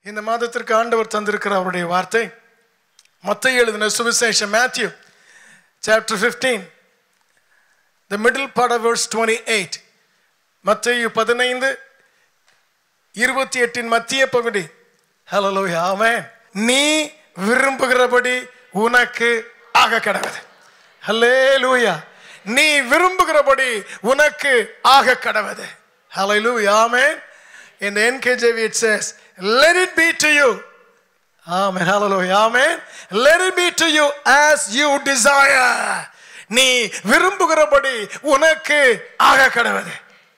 இந்த மாதத்திற்கு ஆண்டவர் தந்திருக்கிற அவருடைய வார்த்தை மத்திய எழுதின சுவிசேஷம் Matthew chapter fifteen the middle part of verse 28 மத்தேயு பதினைந்து இருபத்தி எட்டின் மத்திய பகுதி ஹலோ ஆமென் நீ விரும்புகிறபடி உனக்கு ஆக கடவுது ஹலே லூயா நீ விரும்புகிறபடி உனக்கு ஆக கடவுது ஹலை லூயா ஆமென் in the NKJV it says let it be to you Amen. Hallelujah. Amen. Let it be to you as you desire. நீ விரும்புகிறபடி உனக்கு ஆக கடவுது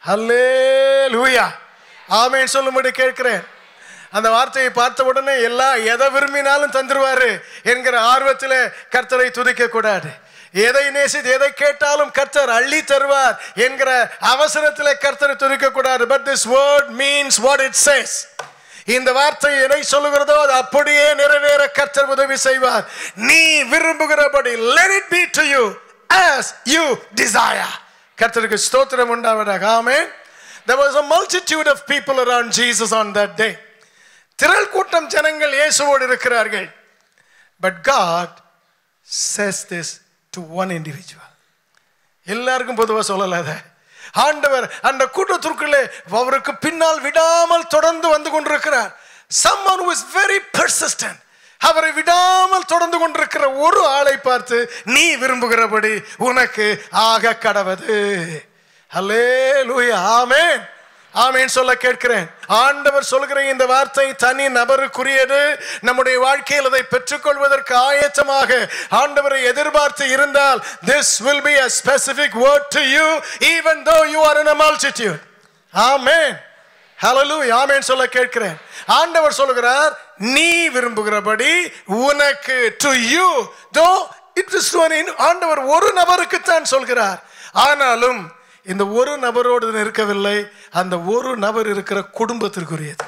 ஹல்லேலூயா ஆமென் சொல்லும்படி கேட்கிறேன் அந்த வார்த்தையை பார்த்த உடனே எல்லா எதை விரும்பினாலும் தந்துருவாரு என்கிற ஆர்வத்தில் கர்த்தரை துதிக்க கூடாது எதை நேசித்து எதை கேட்டாலும் கர்த்தர் அள்ளி தருவார் என்கிற அவசரத்தில் கர்த்தரை துதிக்க கூடாது but this word means what it says இந்த வார்த்தை எதை சொல்லுகிறதோ அது அப்படியே நிறைவேற கர்த்தர் உதவி செய்வார் நீ விரும்புகிறபடி let it be to you as you desire கர்த்தருக்கு ஸ்தோத்திரம் உண்டாவதாக ஆமென் there was a multitude of people around Jesus on that day திரள் கூட்டம் ஜனங்கள் இயேசுவோடு இருக்கிறார்கள் but God says this to one individual எல்லாருக்கும் பொதுவாக சொல்லல அதை ஆண்டவர் அந்த கூட்டத்திற்குள்ளே அவருக்கு பின்னால் விடாமல் தொடர்ந்து வந்து கொண்டிருக்கிறார் someone who is very persistent அவரை விடாமல் தொடர்ந்து கொண்டிருக்கிற ஒரு ஆளை பார்த்து நீ விரும்புகிறபடி உனக்கு ஆக கடவது ஹலே லூயா ஆமேன் ஆமேன் சொல்ல கேட்கிறேன் ஆண்டவர் சொல்கிற இந்த வார்த்தை தனி நபருக்குரியது நம்முடைய வாழ்க்கையில் அதை பெற்றுக்கொள்வதற்கு ஆயத்தமாக ஆண்டவரை எதிர்பார்த்து இருந்தால் this will be a specific word to you even though you are in a multitude ஆமென் ஹalleluya ஆமென் சொல்ல கேட்கிறேன் ஆண்டவர் சொல்கிறார் நீ விரும்புகிறபடி உனக்கு to you though it is ஆண்டவர் ஒரு நபருக்கு தான் சொல்கிறார் ஆனாலும் இந்த ஒரு நபரோடு இருக்கவில்லை அந்த ஒரு நபர் இருக்கிற குடும்பத்திற்குரியது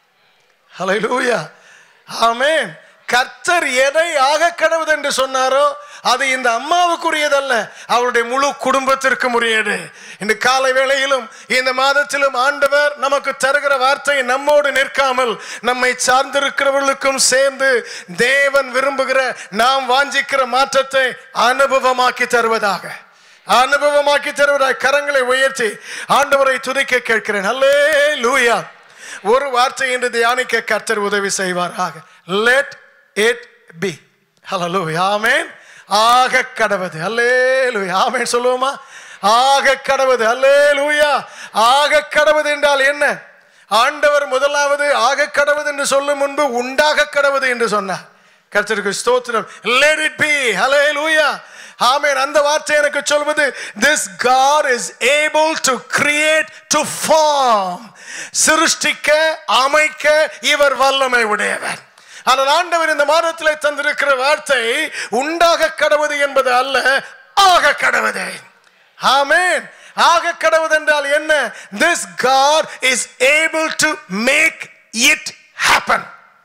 ஹalleluya ஆமென் கர்த்தர் எதை ஆக கடவுது என்று சொன்னாரோ அது இந்த அம்மாவுக்குரியதல்ல அவருடைய முழு குடும்பத்திற்கும் உரியது இந்த காலை வேளையிலும் இந்த மாதத்திலும் ஆண்டவர் நமக்கு தருகிற வார்த்தை நம்மோடு நிற்காமல் நம்மை சார்ந்திருக்கிறவர்களுக்கும் சேர்ந்து தேவன் விரும்புகிற நாம் வாஞ்சிக்கிற மாற்றத்தை அனுபவமாக்கி தருவதாக அனுபவமாக்கி தருவதாய் கரங்களை உயர்த்தி ஆண்டவரை துதிக்க கேட்கிறேன் அல்லே லூயா ஒரு வார்த்தை என்று தியானிக்க கர்த்தர் உதவி செய்வாராக லெட் இட் பி ஹலோ ஆமேன் ஆக கடவுது அல்லே லூயா ஆமேன் சொல்லுவோமா ஆக கடவுது அல்லே லூயா ஆக கடவுது என்றால் என்ன ஆண்டவர் முதலாவது ஆக கடவுது என்று சொல்லும் முன்பு உண்டாக கடவுது என்று சொன்னார் கர்த்தருக்கு ஸ்தோத்திரம் let it be hallelujah ஆமென் அந்த வார்த்தை எனக்கு சொல்வது this god is able to create to form சிருஷ்டிக்க அமைக்க இவர் வல்லமை உடையவர் ஆனால் ஆண்டவர் இந்த மாதத்தில் தந்திருக்கிற வார்த்தை உண்டாக கடவுது என்பது அல்ல ஆக கடவுது ஆமென் ஆக கடவுது என்றால் என்ன this god is able to make it happen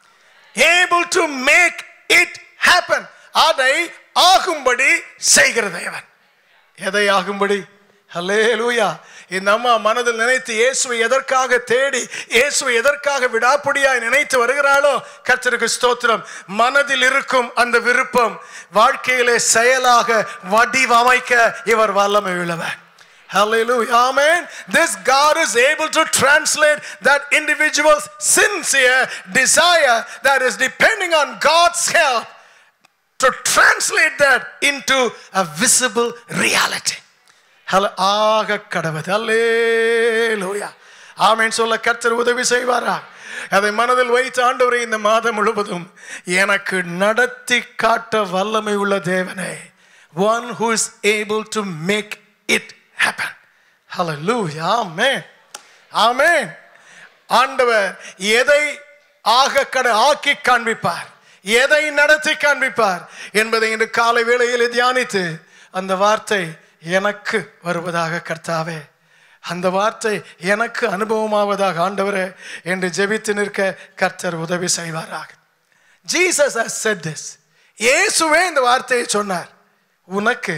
able to make it happen அதை ஆகும்படி செய்கிற தேவன் எதை ஆகும்படி ஹல்லேலூயா இந்த அம்மா மனதில் நினைத்து இயேசுவை எதற்காக தேடி இயேசுவை எதற்காக விடாப்பிடியாய் நினைத்து வருகிறாளோ கர்த்தருக்கு ஸ்தோத்திரம் மனதில் இருக்கும் அந்த விருப்பம் வாழ்க்கையிலே செயலாக வடிவமைக்க இவர் வல்லமை உள்ளவர் Hallelujah. Amen. This God is able to translate that individual's sincere desire that is depending on God's help to translate that into a visible reality. Hall- ஆக கடவுது அல்லேலூயா ஆமென் சொல்ல கர்த்தர் உதவி செய்வாரா அதை மனதில் வைத்து ஆண்டவரை இந்த மாதம் முழுவதும் எனக்கு நடத்தி காட்ட வல்லமை உள்ள தேவனே one who is able to make it happen hallelujah amen amen ஆண்டவர் எதை ஆக கட ஆக்கி காண்பிப்பார் எதை நடத்தி காண்பிப்பார் என்பதை இன்று காலை வேளையில் தியானித்து அந்த வார்த்தை எனக்கு வருவதாக கர்த்தாவே அந்த வார்த்தை எனக்கு அனுபவமாவதாக ஆண்டவரே என்று ஜெபித்து நிற்க கர்த்தர் உதவி செய்வாராக ஜீசஸ் has said this இயேசுவே இந்த வார்த்தையை சொன்னார் உனக்கு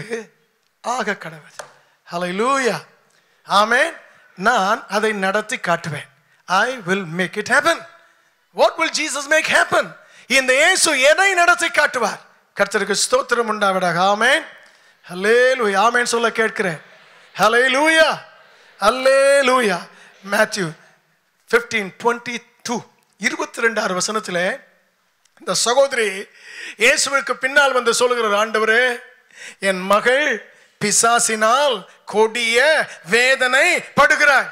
ஆக கடவுள் ஹalleluya ஆமென் நான் அதை நடத்தி காட்டுவேன் I will make it happen what will Jesus make happen இந்த இயேசு எதை நடத்தி காட்டுவார் கர்த்தருக்கு ஸ்தோத்திரம் உண்டாவிடாக ஆமென் ஹலே லூயா ஆமென் சொல்ல கேட்கிறேன் ஹலே லூயா ஹலே லூயா மேத்யூ ஃபிஃப்டீன் டுவெண்ட்டி டூ இருபத்தி ரெண்டாறு வசனத்தில் இந்த சகோதரி இயேசுவிற்கு பின்னால் வந்து சொல்லுகிறார் ஆண்டவரே என் மகள் பிசாசினால் கொடிய வேதனை படுகிறாள்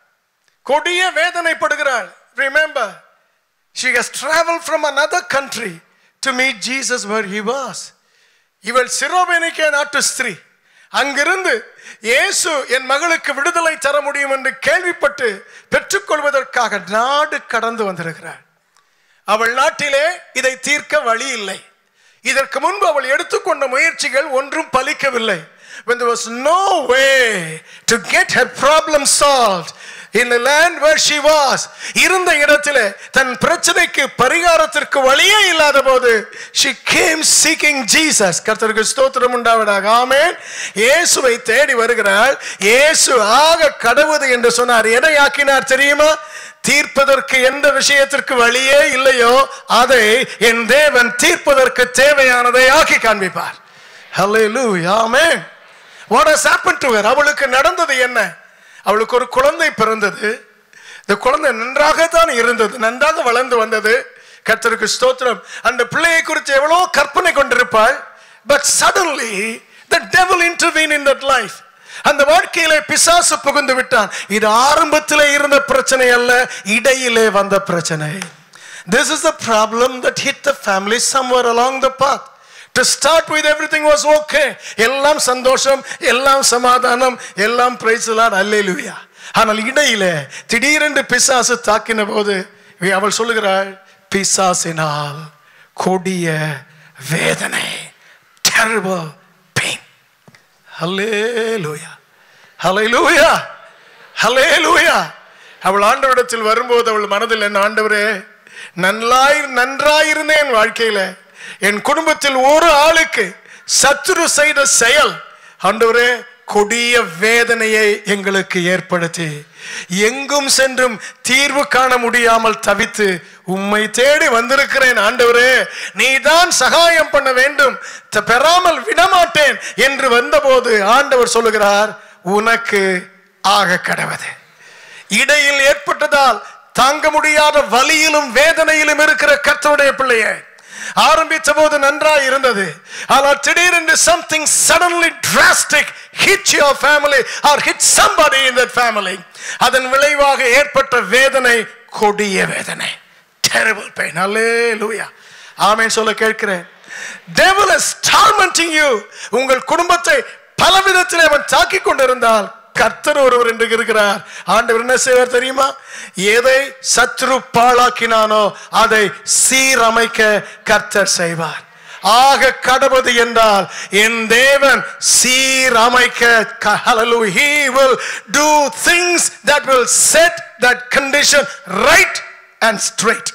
கொடிய வேதனைப்படுகிறாள் remember she has traveled from another country to meet Jesus where he was இவள் சிரோபேனிக்கே நாட்டு ஸ்திரீ அங்கிருந்து இயேசு என் மகளுக்கு விடுதலை தர முடியும் என்று கேள்விப்பட்டு பெற்றுக்கொள்வதற்காக நாடு கடந்து வந்திருக்கிறாள் அவள் நாட்டிலே இதை தீர்க்க வழி இல்லை இதற்கு முன்பு அவள் எடுத்துக்கொண்ட முயற்சிகள் ஒன்றும் பலிக்கவில்லை when there was no way to get her problem solved in the land where she was இருந்த இடத்திலே தன் பிரச்சனைக்கு பரிகாரத்திற்கு வழியே இல்லாத போது she came seeking Jesus கர்த்தருக்கு ஸ்தோத்திரம் உண்டாவதாக ஆமென் இயேசுவை தேடி வருகிறாள் இயேசு ஆக கடவுது என்று சொன்னார் எதை ஆக்கினார் தெரியுமா தீர்ப்பதற்கு எந்த விஷயத்திற்கு வழியே இல்லையோ அதை என் தேவன் தீர்ப்பதற்கு தேவையானதை ஆக்கி காண்பிப்பார் Hallelujah. Amen. What has happened to her? அவளுக்கு நடந்தது என்ன அவளுக்கு ஒரு குழந்தை பிறந்தது இந்த குழந்தை நன்றாகத்தான் இருந்தது நன்றாக வளர்ந்து வந்தது கர்த்தருக்கு ஸ்தோத்திரம் அந்த பிள்ளையை குறித்து எவ்வளோ கற்பனை கொண்டிருப்பாள் but suddenly the devil intervene in that life அந்த வாழ்க்கையிலே பிசாசு புகுந்து விட்டான் இது ஆரம்பத்திலே இருந்த பிரச்சனை அல்ல இடையிலே வந்த பிரச்சனை This is the problem that hit the family somewhere along the path. To start with everything was okay. எல்லாம் சந்தோஷம் எல்லாம் சமாதானம் எல்லாம் பிரைசலான் அல்லேலுயா ஆனால் இடையிலே திடீரென்று பிசாசு தாக்கின போது அவள் சொல்லுகிறாள் பிசாசினால் கொடிய வேதனை terrible pain ஹல்லேலூயா ஹல்லேலூயா ஹல்லேலூயா அவள் ஆண்டவரிடத்தில் வரும்போது அவள் மனதில் என்ன ஆண்டவரே நன்றாய் நன்றாயிருந்தேன் வாழ்க்கையில என் குடும்பத்தில் ஒரு ஆளுக்கு சத்துரு செய்த செயல் ஆண்டவரே கொடிய வேதனையை எங்களுக்கு ஏற்படுத்தி எங்கும் சென்றும் தீர்வு காண முடியாமல் தவித்து உம்மை தேடி வந்திருக்கிறேன் ஆண்டவரே நீதான் சகாயம் பண்ண வேண்டும் த- பெறாமல் விடமாட்டேன் என்று வந்தபோது ஆண்டவர் சொல்லுகிறார் உனக்கு ஆக கடவது இடையில் ஏற்பட்டதால் தாங்க முடியாத வலியிலும் வேதனையிலும் இருக்கிற கர்த்தருடைய பிள்ளையே ஆரம்பித்த போது நன்றாய் இருந்தது ஆனால் திடீரென்று something suddenly drastic hit your family or hit somebody in that family அதன் விளைவாக ஏற்பட்ட வேதனை கொடிய வேதனை terrible pain hallelujah ஆமென் சொல்ல கேட்கிறேன் devil is tormenting you உங்கள் குடும்பத்தை பல விதத்தில் அவன் தாக்கிக் கொண்டிருந்தால் கர்த்தர் ஒருவர் என்று இருக்கிறார் ஆண்டவர் என்ன செய்வார் தெரியுமா எதை சத்ரு பாழாக்கினானோ அதை சீரமைக்க கர்த்தர் செய்வார் ஆக கடவுது என்றால் என் தேவன் சீரமைக்க க- hallelujah he will do things that will set that condition right and straight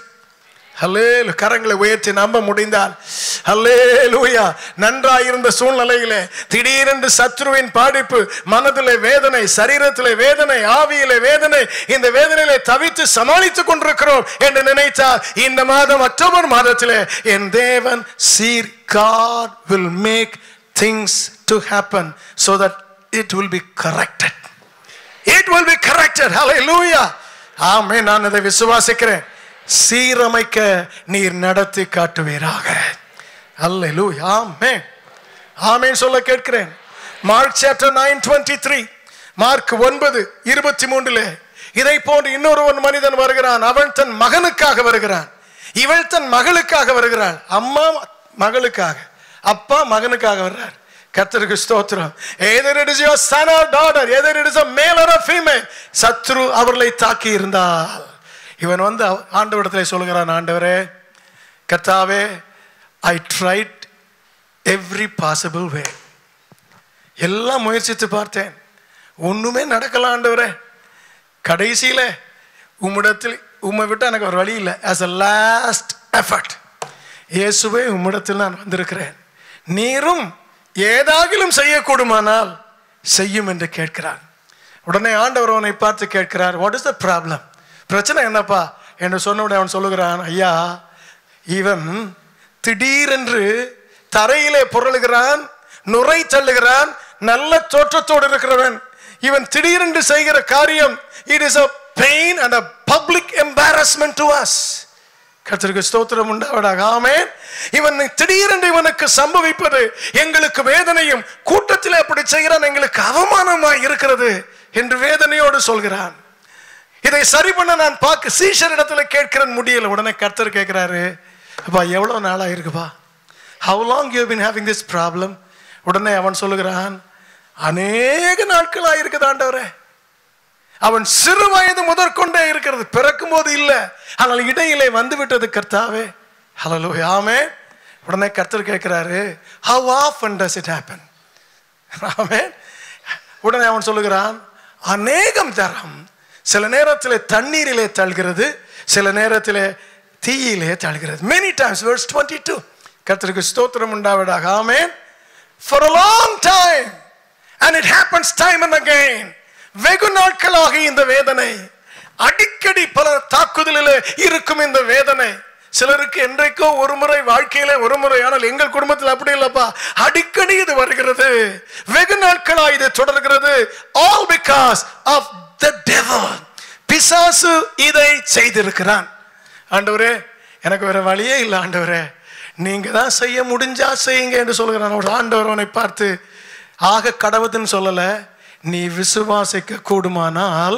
ஹல்லேலு கரங்களை உயர்த்தி நம்ப முடிந்தால் ஹல்லேலூயா நன்றாயிருந்த சூழ்நிலையிலே திடீரென்று சத்ருவின் பாடிப்பு மனதிலே வேதனை சரீரத்திலே வேதனை ஆவியிலே வேதனை இந்த வேதனையிலே தவித்து சமாளித்துக் கொண்டிருக்கிறோம் என்று நினைத்தால் இந்த மாதம் அக்டோபர் மாதத்திலே என் தேவன் சீர் God will make things to happen so that it will be corrected it will be corrected hallelujah ஆமே நான் அதை விசுவாசிக்கிறேன் சீரமைக்க நீர் நடத்தி காட்டுவீராக அல்லேலூயா ஆமென் ஆமென் சொல்ல கேட்கிறேன் Mark chapter nine twenty three mark ஒன்பது இருபத்தி மூன்றுல இதை போன்று இன்னொரு மனிதன் வருகிறான் அவன் தன் மகனுக்காக வருகிறான் இவள் தன் மகளுக்காக வருகிறாள் அம்மா மகளுக்காக அப்பா மகனுக்காக வர்றார் கர்த்தருக்கு ஸ்தோத்திரம் either it is your son or daughter either it is a male or a female சத்ரு அவர்களை தாக்கி இருந்தால் இவன் வந்து அவ- ஆண்டவரிடத்தில் சொல்லுகிறான் ஆண்டவரே கர்த்தாவே I tried every possible way எல்லாம் முயற்சித்து பார்த்தேன் ஒண்ணுமே நடக்கல ஆண்டவரே கடைசியில உம்மிடத்தில் உம்மை விட்டு எனக்கு ஒரு வழி இல்லை ஆஸ் அ லாஸ்ட் எஃபர்ட் இயேசுவே உம்மிடத்தில் நான் வந்திருக்கிறேன் நீரும் ஏதாகிலும் செய்யக்கூடுமானால் செய்யும் என்று கேட்கிறார் உடனே ஆண்டவர் அவனை பார்த்து கேட்கிறார் வாட் இஸ் த ப்ராப்ளம் பிரச்சனை என்னப்பா என்று சொன்னவுடனே அவன் சொல்லுகிறான் ஐயா இவன் திடீரென்று தரையிலே புரளுகிறான் நுரை தள்ளுகிறான் நல்ல தோற்றத்தோடு இருக்கிறவன் இவன் திடீரென்று செய்கிற காரியம் it is a pain and a public embarrassment to us கர்த்தருக்கு ஸ்தோத்திரம் உண்டாவதாக ஆமென் இவன் திடீரென்று இவனுக்கு சம்பவிப்பது எங்களுக்கு வேதனையும் கூட்டத்தில் அப்படி செய்கிறான் எங்களுக்கு அவமானமாய் இருக்கிறது என்று வேதனையோடு சொல்கிறான் இதை சரி பண்ண நான் பார்க்க சீஷர் இடத்துல கேட்கிறேன் முடியல உடனே கர்த்தர் கேட்கிறாரு அப்பா எவ்வளவு நாளா இருக்குப்பா how long you been having this problem உடனே அவன் சொல்லுகிறான் அநேக நாட்களா இருக்குது ஆண்டவரே அவன் சிறு வயது முதற்கொண்டே இருக்கிறது பிறக்கும் போது இல்லை ஆனால் இடையிலே வந்து விட்டது கர்த்தாவே ஹலோ ஆமே உடனே கர்த்தர் கேட்கிறாரு how often does it happen ஆமே உடனே அவன் சொல்லுகிறான் அநேகம் தரம் சில நேரத்தில் தண்ணீரிலே தள்ளுகிறது சில நேரத்தில் தீயிலே தள்ளுகிறது மெனி டைம்ஸ் verse 22 டூ கர்த்தருக்கு ஸ்தோத்திரம் உண்டாவதாக ஆமென் for a long time and it happens time and again வெகு நாட்களாக இந்த வேதனை அடிக்கடி பல தாக்குதலில் இருக்கும் இந்த வேதனை சிலருக்கு என்றைக்கோ ஒரு முறை வாழ்க்கையில ஒரு முறை ஆனால் எங்கள் குடும்பத்தில் அப்படி இல்லப்பா அடிக்கடி இது வருகிறது வெகு நாட்களா இது தொடர்கிறது all because of the devil பிசாசு இதை செய்திருக்கிறான் ஆண்டவரே எனக்கு வேற வழியே இல்லை ஆண்டவரே நீங்க தான் செய்ய முடிஞ்சா செய்யுங்க என்று சொல்கிறான் ஒரு ஆண்டவர் அவனை பார்த்து ஆக கடவுதுன்னு சொல்லல நீ விசுவாசிக்க கூடுமானால்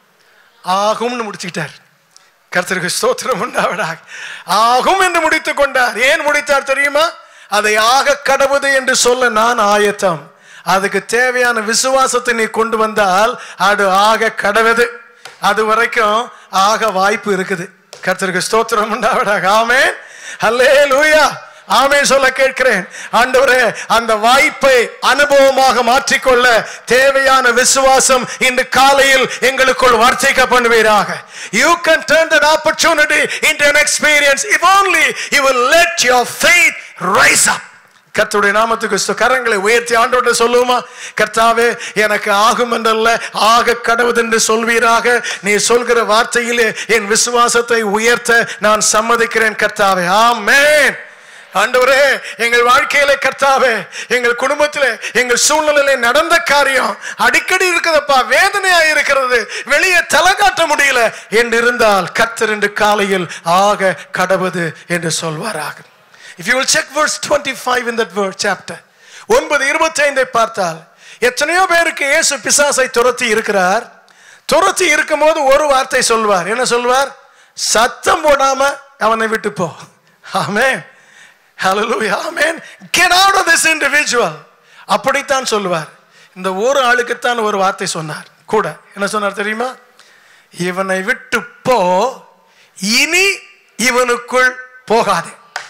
ஆகும்னு முடிச்சுக்கிட்டார் கர்த்தருக்கு ஸ்தோத்திரம் உண்டாவதாக ஆகும் என்று முடித்துக் கொண்டார் ஏன் முடித்தார் தெரியுமா அதை ஆக கடவுது என்று சொல்ல நான் ஆயத்தம் அதுக்கு தேவையான விசுவாசத்தை நீ கொண்டு வந்தால் அது ஆக கடவுது அது வரைக்கும் ஆக வாய்ப்பு இருக்குது கர்த்தருக்கு ஸ்தோத்திரம் உண்டாவதாக ஆமென் அல்லே லூயா ஆமே சொல்ல கேட்கிறேன் ஆண்டவரே அந்த வாய்ப்பை அனுபவமாக மாற்றிக்கொள்ள தேவையான விசுவாசம் இன்று காலையில் எங்களுக்குள் வார்த்தைக்க பண்ணுவீராக you can turn that opportunity into an experience if only you will let your faith rise up கர்த்தருடைய நாமத்துக்கு ஸ்து- கரங்களை உயர்த்தி ஆண்டோட சொல்லுவோமா கர்த்தாவே எனக்கு ஆகும் என்றல்ல ஆக கடவுது என்று சொல்வீராக நீ சொல்கிற வார்த்தையிலே என் விசுவாசத்தை உயர்த்த நான் சம்மதிக்கிறேன் கர்த்தாவே ஆமென் ஆண்டவரே எங்கள் வாழ்க்கையில கர்த்தாவே எங்கள் குடும்பத்திலே எங்கள் சூழ்நிலையில நடந்த காரியம் அடிக்கடி இருக்குதப்பா வேதனையா இருக்கிறது வெளியே தலை காட்ட முடியல என்று இருந்தால் கர்த்தர் என்று காலையில் ஆக கடவுது என்று சொல்வாராக If you will check verse 25 in that verse chapter ஒன்பது இருபத்தைந்தை பார்த்தால் எத்தனையோ பேருக்கு இயேசு பிசாசை துரத்தி இருக்கிறார் துரத்தி இருக்கும்போது ஒரு வார்த்தை சொல்வார் என்ன சொல்வார் சத்தம் போடாம அவனை விட்டு போ ஆமென் Hallelujah. Amen. Get out of this individual. அப்படித்தான் சொல்லுவார் இந்த ஒரு ஆளுக்குத்தான் ஒரு வார்த்தை சொன்னார் கூட என்ன சொன்னார் தெரியுமா இவனை விட்டு போ இனி இவனுக்குள் போகாதே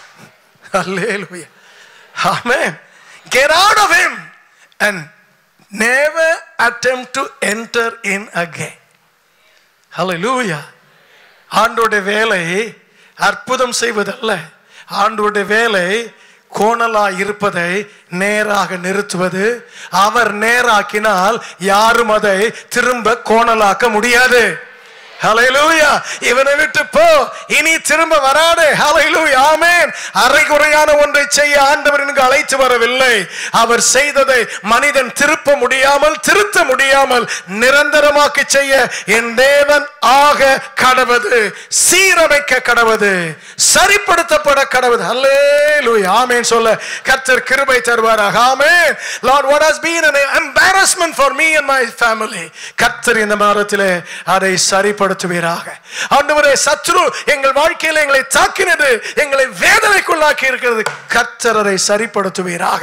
Hallelujah. Amen. Get out of him and never attempt to enter in again. Hallelujah. ஆண்டோட வேலை அற்புதம் செய்வதல்ல ஆண்டோட வேலை கோணலா இருப்பதை நேராக நிறுத்துவது அவர் நேராக்கினால் யாரும் அதை திரும்ப கோணலாக்க முடியாது ஹalleluya இவனை விட்டு போ இனி திரும்ப வராதே ஹalleluya ஆமென் அரைகுறையான ஒன்றை செய்ய ஆண்டவர் இங்கு அழைத்து வரவில்லை அவர் செய்ததை மனிதன் திருப்ப முடியாமல் திருத்த முடியாமல் நிரந்தரமாக்கி செய்ய என் தேவன் ஆக கடவது சீரமைக்க கடவது சரிப்படுத்தப்பட கடவது ஹalleluya ஆமென் சொல்ல கர்த்தர் கிருபை தருவாராக ஆமென் Lord what has been an embarrassment for me and my family கர்த்தர் இந்த மாதத்திலே அதை சரிப்படுத்துவீராக ஆண்டவரே சத்ரு எங்கள் வாழ்க்கையில் எங்களை தாக்கினது எங்களை வேதனைக்குள்ளாக்கி இருக்கிறது கர்த்தர் அதை சரிப்படுத்துவீராக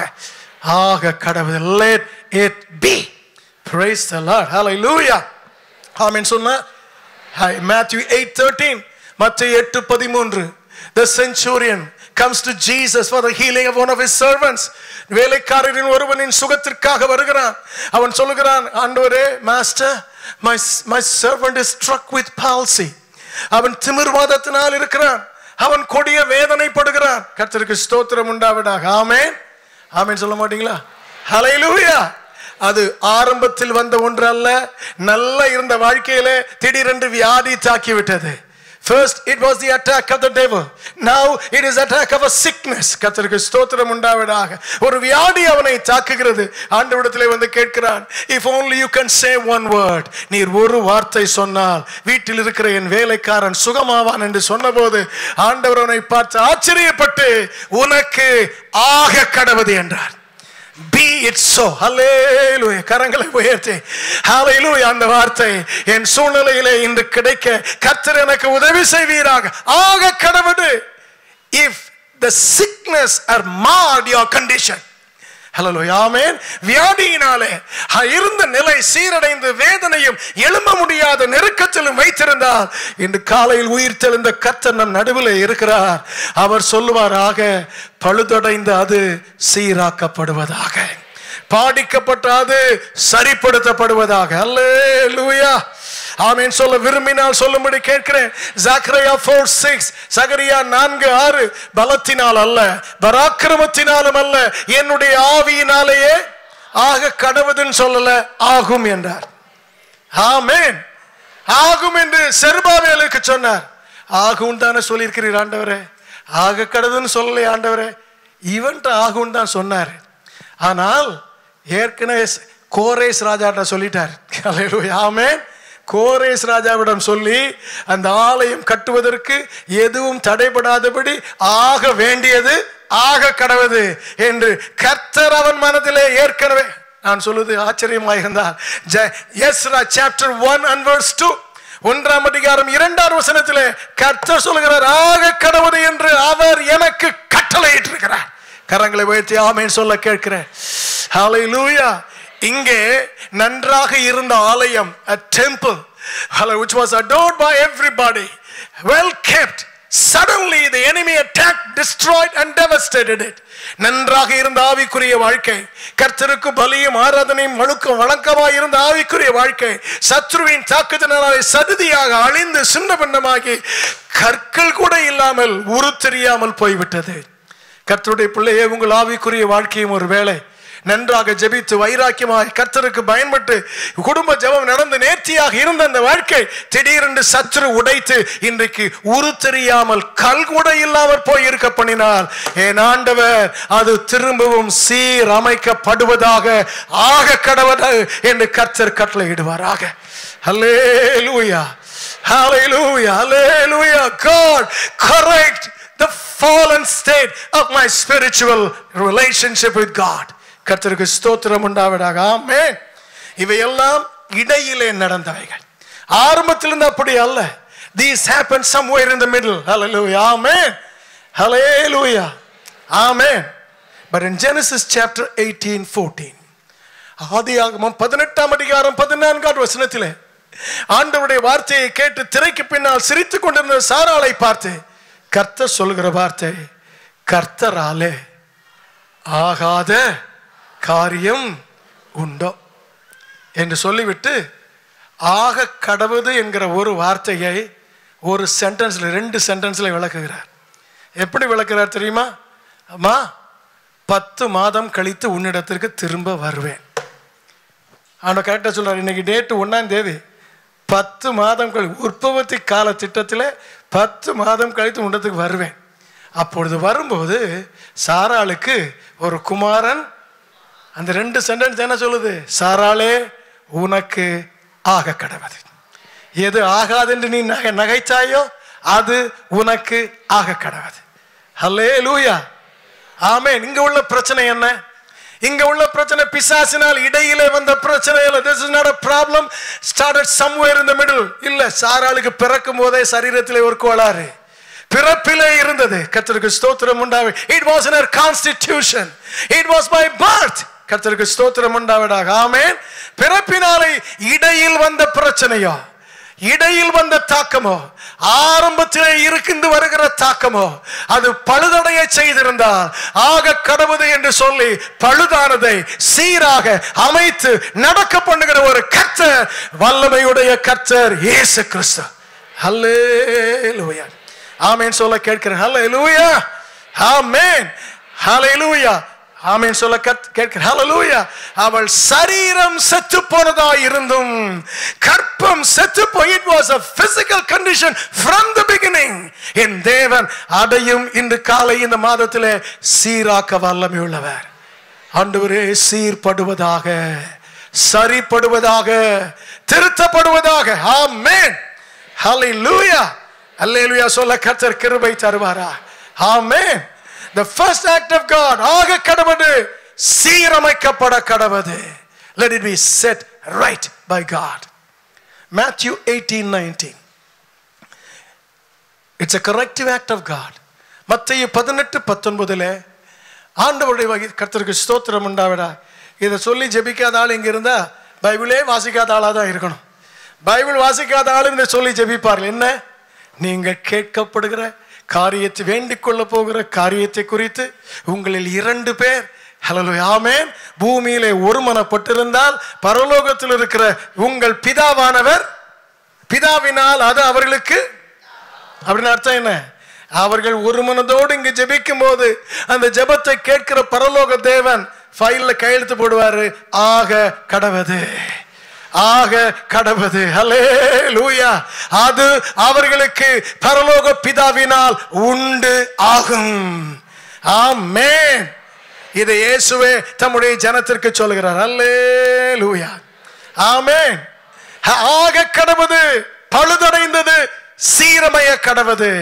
ஆக கடவுள் let it be praise the lord hallelujah ஆமென் சொன்னா Hi, Matthew 8:13 மத்திய எட்டு பதிமூன்று the centurion comes to Jesus for the healing of one of his servants வேலைக்காரரின் ஒருவனின் சுகத்திற்காக வருகிறான் அவன் சொல்லுகிறான் ஆண்டவரே master my my servant is struck with palsy அவன் திமிர்வாதத்தினால் இருக்கிறான் அவன் கொடிய வேதனைப்படுகிறான் கர்த்தருக்கு ஸ்தோத்திரம் உண்டாவதாக ஆமென் ஆமென் சொல்ல மாட்டீங்களா ஹalleluya அது ஆரம்பத்தில் வந்த ஒன்று அல்ல நல்ல இருந்த வாழ்க்கையில திடீரென்று வியாதி தாக்கி விட்டது First, it was the attack of the devil. Now, it is attack of a sickness. கர்த்தருக்கு ஸ்தோத்திரம் உண்டாவதாக ஒரு வியாதி அவனை தாக்குகிறது ஆண்டவிடத்திலே வந்து கேட்கிறான் if only you can say one word நீர் ஒரு வார்த்தை சொன்னால் வீட்டில் இருக்கிற என் வேலைக்காரன் சுகமாவான் என்று சொன்னபோது ஆண்டவர் அவனை பார்த்து ஆச்சரியப்பட்டு உனக்கு ஆக கடவுது என்றார் be it so hallelujah கரங்களை உயர்த்தி hallelujah அந்த வார்த்தை என் சூழ்நிலையிலே இன்று கிடைக்க கர்த்தர் எனக்கு உதவி செய்வீராக ஆக கடவுடு if the sickness are marred your condition ஹலோலூயா ஆமென் வியாதியினாலே அ- இருந்த நிலை சீரடைந்து வேதனையும் எழும்ப முடியாத நெருக்கத்திலும் வைத்திருந்தால் இன்று காலையில் உயிர் தெளிந்த கர்த்தர் நம் நடுவில் இருக்கிறார் அவர் சொல்லுவாராக பழுதடைந்த அது சீராக்கப்படுவதாக பாடிக்கப்பட்ட அது சரிப்படுத்தப்படுவதாக அல்லேலூயா ஆமென் சொல்ல விரும்பினால் சொல்லும்படி கேட்கிறேன் ஜாக்கரையா ஃபோர் சிக்ஸ் சகரியா நான்கு ஆறு பலத்தினால் அல்ல பராக்கிரமத்தினாலும் அல்ல என்னுடைய ஆவியினாலேயே ஆக கடவுதுன்னு சொல்லல ஆகும் என்றார் ஆமென் ஆகும் என்று செருபாவேலுக்கு சொன்னார் ஆகும் தானே சொல்லியிருக்கிறீர் ஆண்டவரே ஆக கடவுதுன்னு சொல்லலை ஆண்டவரே இவன்ட்ட ஆகும் தான் சொன்னார் ஆனால் ஏற்கனவே ஸ்- கோரேஸ் ராஜாட்ட சொல்லிட்டார் அல்லேலூயா. ஆமென் கோரேஸ் ராஜாவிடம் சொல்லி அந்த ஆலயம் கட்டுவதற்கு எதுவும் தடைபடாதபடி ஆக வேண்டியது ஆக கடவுது என்று கர்த்தர் அவன் மனதிலே ஏற்கனவே நான் சொல்லுது ஆச்சரியமாக இருந்தால் Ezra chapter one and verse two ஒன்றாம் அதிகாரம் இரண்டாம் வசனத்திலே கர்த்தர் சொல்லுகிறார் ஆக கடவுது என்று அவர் எனக்கு கட்டளையிட்டிருக்கிறார் கரங்களை உயர்த்தி ஆமென் சொல்ல கேட்கிறேன் ஹalleluya இங்கே நன்றாக இருந்த ஆலயம் a temple hello, which was adored by everybody well kept suddenly the enemy attacked destroyed and devastated it நன்றாக இருந்த ஆவிக்குரிய வாழ்க்கை கர்த்தருக்கு பலியும் ஆராதனையும் வழுக்கம் வழக்கமாக இருந்த ஆவிக்குரிய வாழ்க்கை சத்ருவின் தாக்குதலாலே சடுதியாக அழிந்து சின்ன பின்னமாகி கற்கள் கூட இல்லாமல் உரு தெரியாமல் போய்விட்டது கர்த்தருடைய பிள்ளையே உங்கள் ஆவிக்குரிய வாழ்க்கையும் ஒரு வேலை நன்றாக ஜெபித்து வைராக்கியமாய் கர்த்தருக்கு பயன்பட்டு குடும்ப ஜெபம் நடந்து நேர்த்தியாக இருந்த அந்த வாழ்க்கை திடீரென்று சத்துரு உடைத்து இன்றைக்கு உரு தெரியாமல் கல் கூட இல்லாமல் போய் இருக்க பண்ணினார் என் ஆண்டவர் அது திரும்பவும் சீர் அமைக்கப்படுவதாக ஆக கடவுள் என்று கர்த்தர் கட்டளையிடுவாராக ஹல்லேலூயா Hallelujah, hallelujah. God, correct the fallen state of my spiritual relationship with God. கர்த்தருக்கு ஸ்தோத்திரம் உண்டாவதாக ஆமென் இவையெல்லாம் இடையிலே நடந்தவைகள் ஆரம்பத்திலிருந்து அப்படி அல்ல these happen somewhere in the middle hallelujah amen hallelujah amen but in genesis chapter 18 14 ஆதியாகமம் பதினெட்டாம் அதிகாரம் பதினான்காம் வசனத்திலே ஆண்டவருடைய வார்த்தையை கேட்டு திரைக்கு பின்னால் சிரித்துக் கொண்டிருந்த சாராளை பார்த்து கர்த்தர் சொல்லுகிற வார்த்தை கர்த்தராலே ஆகாத காரியம் உண்டோ என்று சொல்லிவிட்டு ஆக கடவுது என்கிற ஒரு வார்த்தையை ஒரு சென்டென்ஸ்ல ரெண்டு சென்டென்ஸ்ல விளக்குகிறார் எப்படி விளக்குறார் தெரியுமா அம்மா பத்து மாதம் கழித்து உன்னிடத்திற்கு திரும்ப வருவேன் ஆனா கரெக்டாக சொல்றாரு இன்னைக்கு டேட்டு ஒன்றாம் தேதி பத்து மாதம் கழி உற்பத்தி கால திட்டத்தில் பத்து மாதம் கழித்து உண்டத்துக்கு வருவேன் அப்பொழுது வரும்போது சாராளுக்கு ஒரு குமாரன் அந்த ரெண்டு சென்டென்ஸ் என்ன சொல்லுது சாராளே உனக்கு ஆக கடவுது எது ஆகாதென்று நீ நகை நகைச்சாயோ அது உனக்கு ஆக கடவுது ஹல்லே லூயா ஆமென் இங்க உள்ள பிரச்சனை என்ன இங்க உள்ள பிரச்சனை பிசாசினால் இடையிலே வந்த பிரச்சனை இல்ல this is not a problem started somewhere in the middle இல்ல சாராளுக்கு பிறக்கும் போதே சரீரத்திலே ஒரு கோளாறு பிறப்பிலே இருந்தது கர்த்தருக்கு ஸ்தோத்திரம் உண்டாவே it was in her constitution it was by birth கர்த்தருக்கு ஸ்தோத்திரம் உண்டாவதாக ஆமென் பிறப்பினாலே இடையில் வந்த பிரச்சனையோ இடையில் வந்த தாக்கமோ ஆரம்பத்திலே இருந்து வருகிற தாக்கமோ அது பழுதடைய செய்திருந்தால் ஆக கடவுது என்று சொல்லி பழுதானதை சீராக அமைத்து நடக்க பண்ணுகிற ஒரு கர்த்தர் வல்லமையுடைய கர்த்தர் இயேசு கிறிஸ்து ஹல்லேலூயா ஆமென் சொல்ல கேட்கிறேன் ஹல்லேலூயா ஆமென் ஹல்லேலூயா ஆமென் சொல்ல கத் கேட்கிற ஹalleluya அவள் சரீரம் செத்து போனதா இருந்தும் கற்பம் செத்து போய் it was a physical condition from the beginning என் தேவன் அதையும் இன்று காலை இந்த மாதத்திலே சீராக்க வல்லமை உள்ளவர் ஆண்டவரே சீர்படுவதாக சரிப்படுவதாக திருத்தப்படுவதாக ஆமென் ஹalleluya அல்லேலூயா சொல்ல கர்த்தர் கிருபை தருவாரா ஆமென் the first act of god ஆக கடவுது சீரமைக்கப்பட கடவுது let it be set right by god matthew 18 19 it's a corrective act of god மத்திய பதினெட்டு பத்தொன்பதுல ஆண்டவருடைய வகை கர்த்தருக்கு ஸ்தோத்திரம் உண்டாவிடா இதை சொல்லி ஜெபிக்காத ஆள் இங்க இருந்தா பைபிளே வாசிக்காத ஆளாக தான் இருக்கணும் பைபிள் வாசிக்காத ஆளும் இதை சொல்லி ஜெபிப்பார்கள் என்ன நீங்கள் கேட்கப்படுகிற காரியத்தை வேண்டிக் கொள்ள போகிற காரியத்தை குறித்து உங்களில் இரண்டு பேர் ஹலோ ஆமேன் பூமியிலே ஒருமனப்பட்டிருந்தால் பரலோகத்தில் இருக்கிற உங்கள் பிதாவானவர் பிதாவினால் அது அவர்களுக்கு அப்படின்னு அர்த்தம் என்ன அவர்கள் ஒரு மனதோடு இங்கு ஜெபிக்கும் போது அந்த ஜெபத்தை கேட்கிற பரலோக தேவன் ஃபைல்ல கையெழுத்து போடுவாரு ஆக கடவது ஆக கடவது ஹலே லூயா அது அவர்களுக்கு பரலோக பிதாவினால் உண்டு ஆகும் ஆமென் இதை இயேசுவே தம்முடைய ஜனத்திற்கு சொல்கிறார் அல்லே லூயா ஆமென் ஆக கடவுது பழுதடைந்தது சீரமைய கடவுது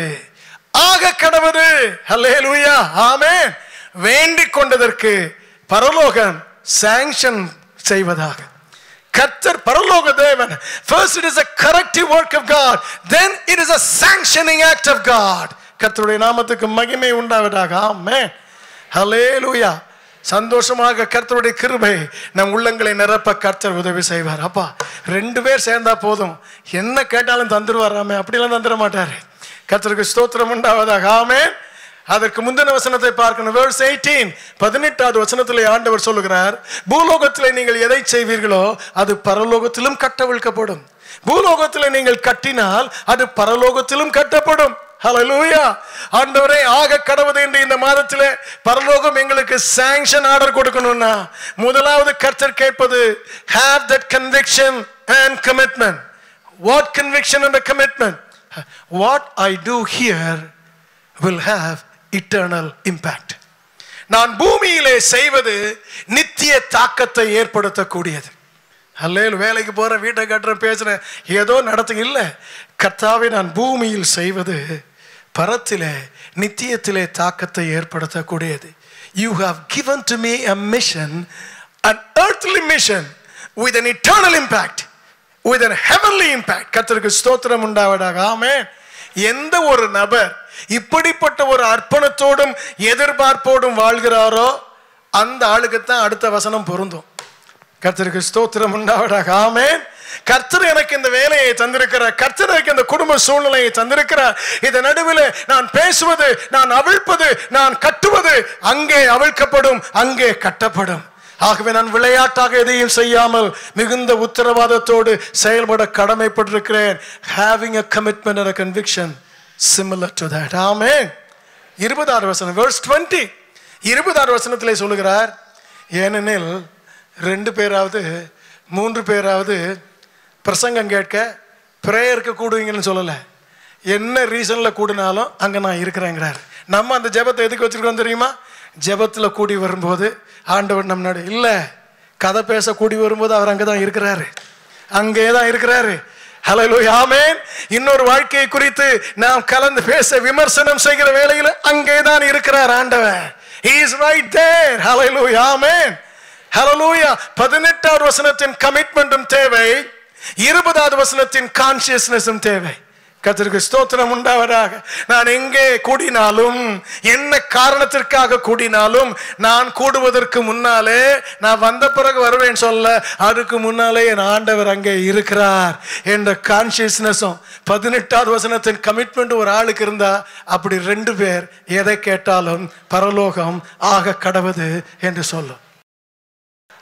ஆக கடவுது ஹல்லேலூயா ஆமென் வேண்டிக் கொண்டதற்கு பரலோகம் சாங்ஷன் செய்வதாக கர்த்தர் பரலோக தேவன் first it is a corrective work of god then it is a sanctioning act of god கர்த்தருடைய நாமத்துக்கு மகிமை உண்டாவதாக ஆமென் ஹalleluya சந்தோஷமாக கர்த்தருடைய கிருபை நம் உள்ளங்களை நிரப்ப கர்த்தர் உதவி செய்வார் அப்பா ரெண்டு பேர் சேர்ந்தா போதும் என்ன கேட்டாலும் தந்துருவாராமே அப்படிலாம் தந்துட மாட்டாரு கர்த்தருக்கு ஸ்தோத்திரம் உண்டாவதாக ஆமென் அதற்கு முந்தின வசனத்தை பார்க்கணும் verse 18 பதினெட்டாவது வசனத்திலே ஆண்டவர் சொல்லுகிறார் பூலோகத்திலே நீங்கள் எதை செய்வீர்களோ அது பரலோகத்திலும் கட்டவிழ்க்கப்படும் பூலோகத்திலே நீங்கள் கட்டினால் அது பரலோகத்திலும் கட்டப்படும் ஹalleluya ஆண்டவரே ஆக கடவுது என்று இந்த மாதத்திலே பரலோகம் எங்களுக்கு சாங்ஷன் ஆர்டர் கொடுக்கணும்னா முதலாவது கர்த்தர் கேட்பது have that conviction and commitment what conviction and a commitment what i do here will have eternal impact நான் பூமியிலே செய்வது நித்திய தாக்கத்தை ஏற்படுத்தக்கூடியது அல்லேல் வேலைக்கு போகிறேன் வீட்டை கட்டுறேன் பேசுகிறேன் ஏதோ நடத்து இல்லை கர்த்தாவை நான் பூமியில் செய்வது பரத்திலே நித்தியத்திலே தாக்கத்தை ஏற்படுத்தக்கூடியது you have given to me a mission an earthly mission with an eternal impact with an heavenly impact கர்த்தருக்கு ஸ்தோத்திரம் உண்டாவதாக ஆமென் எந்த ஒரு நபர் இப்படிப்பட்ட ஒரு அர்ப்பணத்தோடும் எதிர்பார்ப்போடும் வாழ்கிறாரோ அந்த ஆளுக்கு தான் அடுத்த வசனம் பொருந்தும் கர்த்தருக்கு ஸ்தோத்திரம் உண்டாவதாக ஆமென் கர்த்தர் எனக்கு இந்த வேலையை தந்திருக்கிறார் கர்த்தர் எனக்கு இந்த குடும்ப சூழ்நிலையை தந்திருக்கிறார் இதன் நடுவில் நான் பேசுவது நான் அவிழ்ப்பது நான் கட்டுவது அங்கே அவிழ்க்கப்படும் அங்கே கட்டப்படும் ஆகவே நான் விளையாட்டாக எதையும் செய்யாமல் மிகுந்த உத்தரவாதத்தோடு செயல்பட கடமைப்பட்டிருக்கிறேன் having a commitment and conviction similar to that ஆமே இருபதாறு வசனம் verse 20 இருபதாறு வசனத்திலே சொல்லுகிறார் ஏனெனில் ரெண்டு பேராவது மூன்று பேராவது பிரசங்கம் கேட்க ப்ரேயருக்கு கூடுவீங்கன்னு சொல்லலை என்ன ரீசனில் கூடினாலும் அங்கே நான் இருக்கிறேங்கிறார் நம்ம அந்த ஜெபத்தை எதுக்கு வச்சிருக்கோம் தெரியுமா ஜெபத்தில் கூடி வரும்போது ஆண்டவர் நம்ம நடு இல்லை கதை பேச கூடி வரும்போது அவர் அங்கே தான் இருக்கிறாரு அங்கே தான் இருக்கிறாரு ஹலோ ஆமேன் இன்னொரு வாழ்க்கையை குறித்து நாம் கலந்து பேச விமர்சனம் செய்கிற வேளையில் அங்கே தான் இருக்கிறார் ஆண்டவர் He is right there. Hallelujah. Amen. Hallelujah. பதினெட்டாவது வசனத்தின் கமிட்மெண்ட்டும் தேவை இருபதாவது வசனத்தின் கான்சியஸ்னஸும் தேவை கத்திற்கு ஸ்தோத்திரம் உண்டாவதாக நான் எங்கே கூடினாலும் என்ன காரணத்திற்காக கூடினாலும் நான் கூடுவதற்கு முன்னாலே நான் வந்த பிறகு வருவேன் சொல்ல அதுக்கு முன்னாலே என் ஆண்டவர் அங்கே இருக்கிறார் என்ற கான்சியஸ்னஸும் பதினெட்டாவது வசனத்தின் கமிட்மெண்ட் ஒரு ஆளுக்கு இருந்தா அப்படி ரெண்டு பேர் எதை கேட்டாலும் பரலோகம் ஆக கடவுது என்று சொல்லும்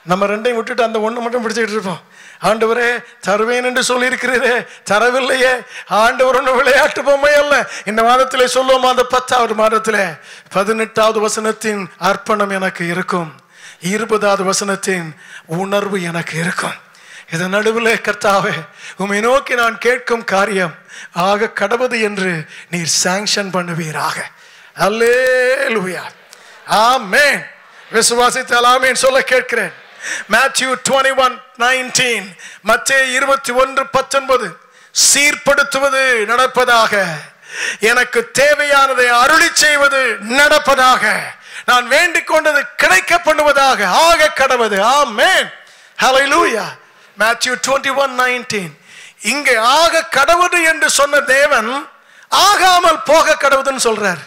நம்ம ரெண்டையும் விட்டுட்டு அந்த ஒன்று மட்டும் பிடிச்சிக்கிட்டு இருப்போம் ஆண்டவரே தருவேன் என்று சொல்லியிருக்கிறீரே தரவில்லையே ஆண்டவர் ஒன்று விளையாட்டு பொம்மை அல்ல இந்த மாதத்திலே சொல்லுவோம் அந்த பத்தாவது மாதத்திலே பதினெட்டாவது வசனத்தின் அர்ப்பணம் எனக்கு இருக்கும் இருபதாவது வசனத்தின் உணர்வு எனக்கு இருக்கும் இதன் நடுவில் கர்த்தாவே உம்மை நோக்கி நான் கேட்கும் காரியம் ஆக கடவுது என்று நீர் சாங்ஷன் பண்ணுவீராக அல்லேலூயா ஆமென் விசுவாசித்தால் ஆமென் சொல்ல கேட்கிறேன் மேத்யூ 21 19 மத்தேயு இருபத்தி ஒன்று பத்தொன்பது சீர்படுத்துவது நடப்பதாக எனக்கு தேவையானதை அருளி செய்வது நடப்பதாக நான் வேண்டிக் கொண்டது கிடைக்க பண்ணுவதாக ஆக கடவுது ஆமென் ஹalleluya மேத்யூ 21 19 இங்கே ஆக கடவுது என்று சொன்ன தேவன் ஆகாமல் போக கடவுதுன்னு சொல்றார்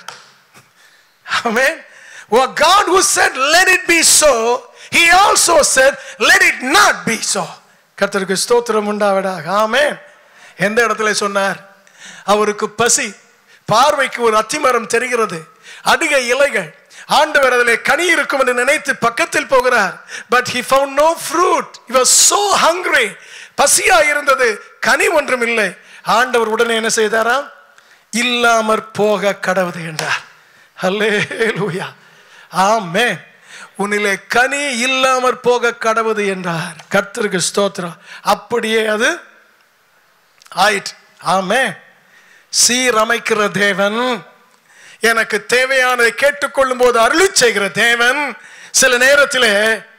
Amen. Well, God who said, let it be so, he also said, let it not be so. கர்த்தருக்கு ஸ்தோத்திரம் உண்டாவதாக ஆமென் எந்த இடத்துல சொன்னார் அவருக்கு பசி பார்வைக்கு ஒரு அத்திமரம் தெரிகிறது அதிக இலைகள் ஆண்டவர் அதிலே கனி இருக்கும் என்று நினைத்து பக்கத்தில் போகிறார் but he found no fruit he was so hungry பசியா இருந்தது கனி ஒன்றும் இல்லை ஆண்டவர் உடனே என்ன செய்தாராம் இல்லாமற் போக கடவுது என்றார் ஹல்லேலூயா ஆமென் உன்னிலே கனி இல்லாமற் போக கடவுது என்றார் கர்த்தருக்கு ஸ்தோத்திரம் அப்படியே அது ஆயிற்று ஆமே சீரமைக்கிற தேவன் எனக்கு தேவையானதை கேட்டுக்கொள்ளும் போது அருளி செய்கிற தேவன் சில நேரத்திலே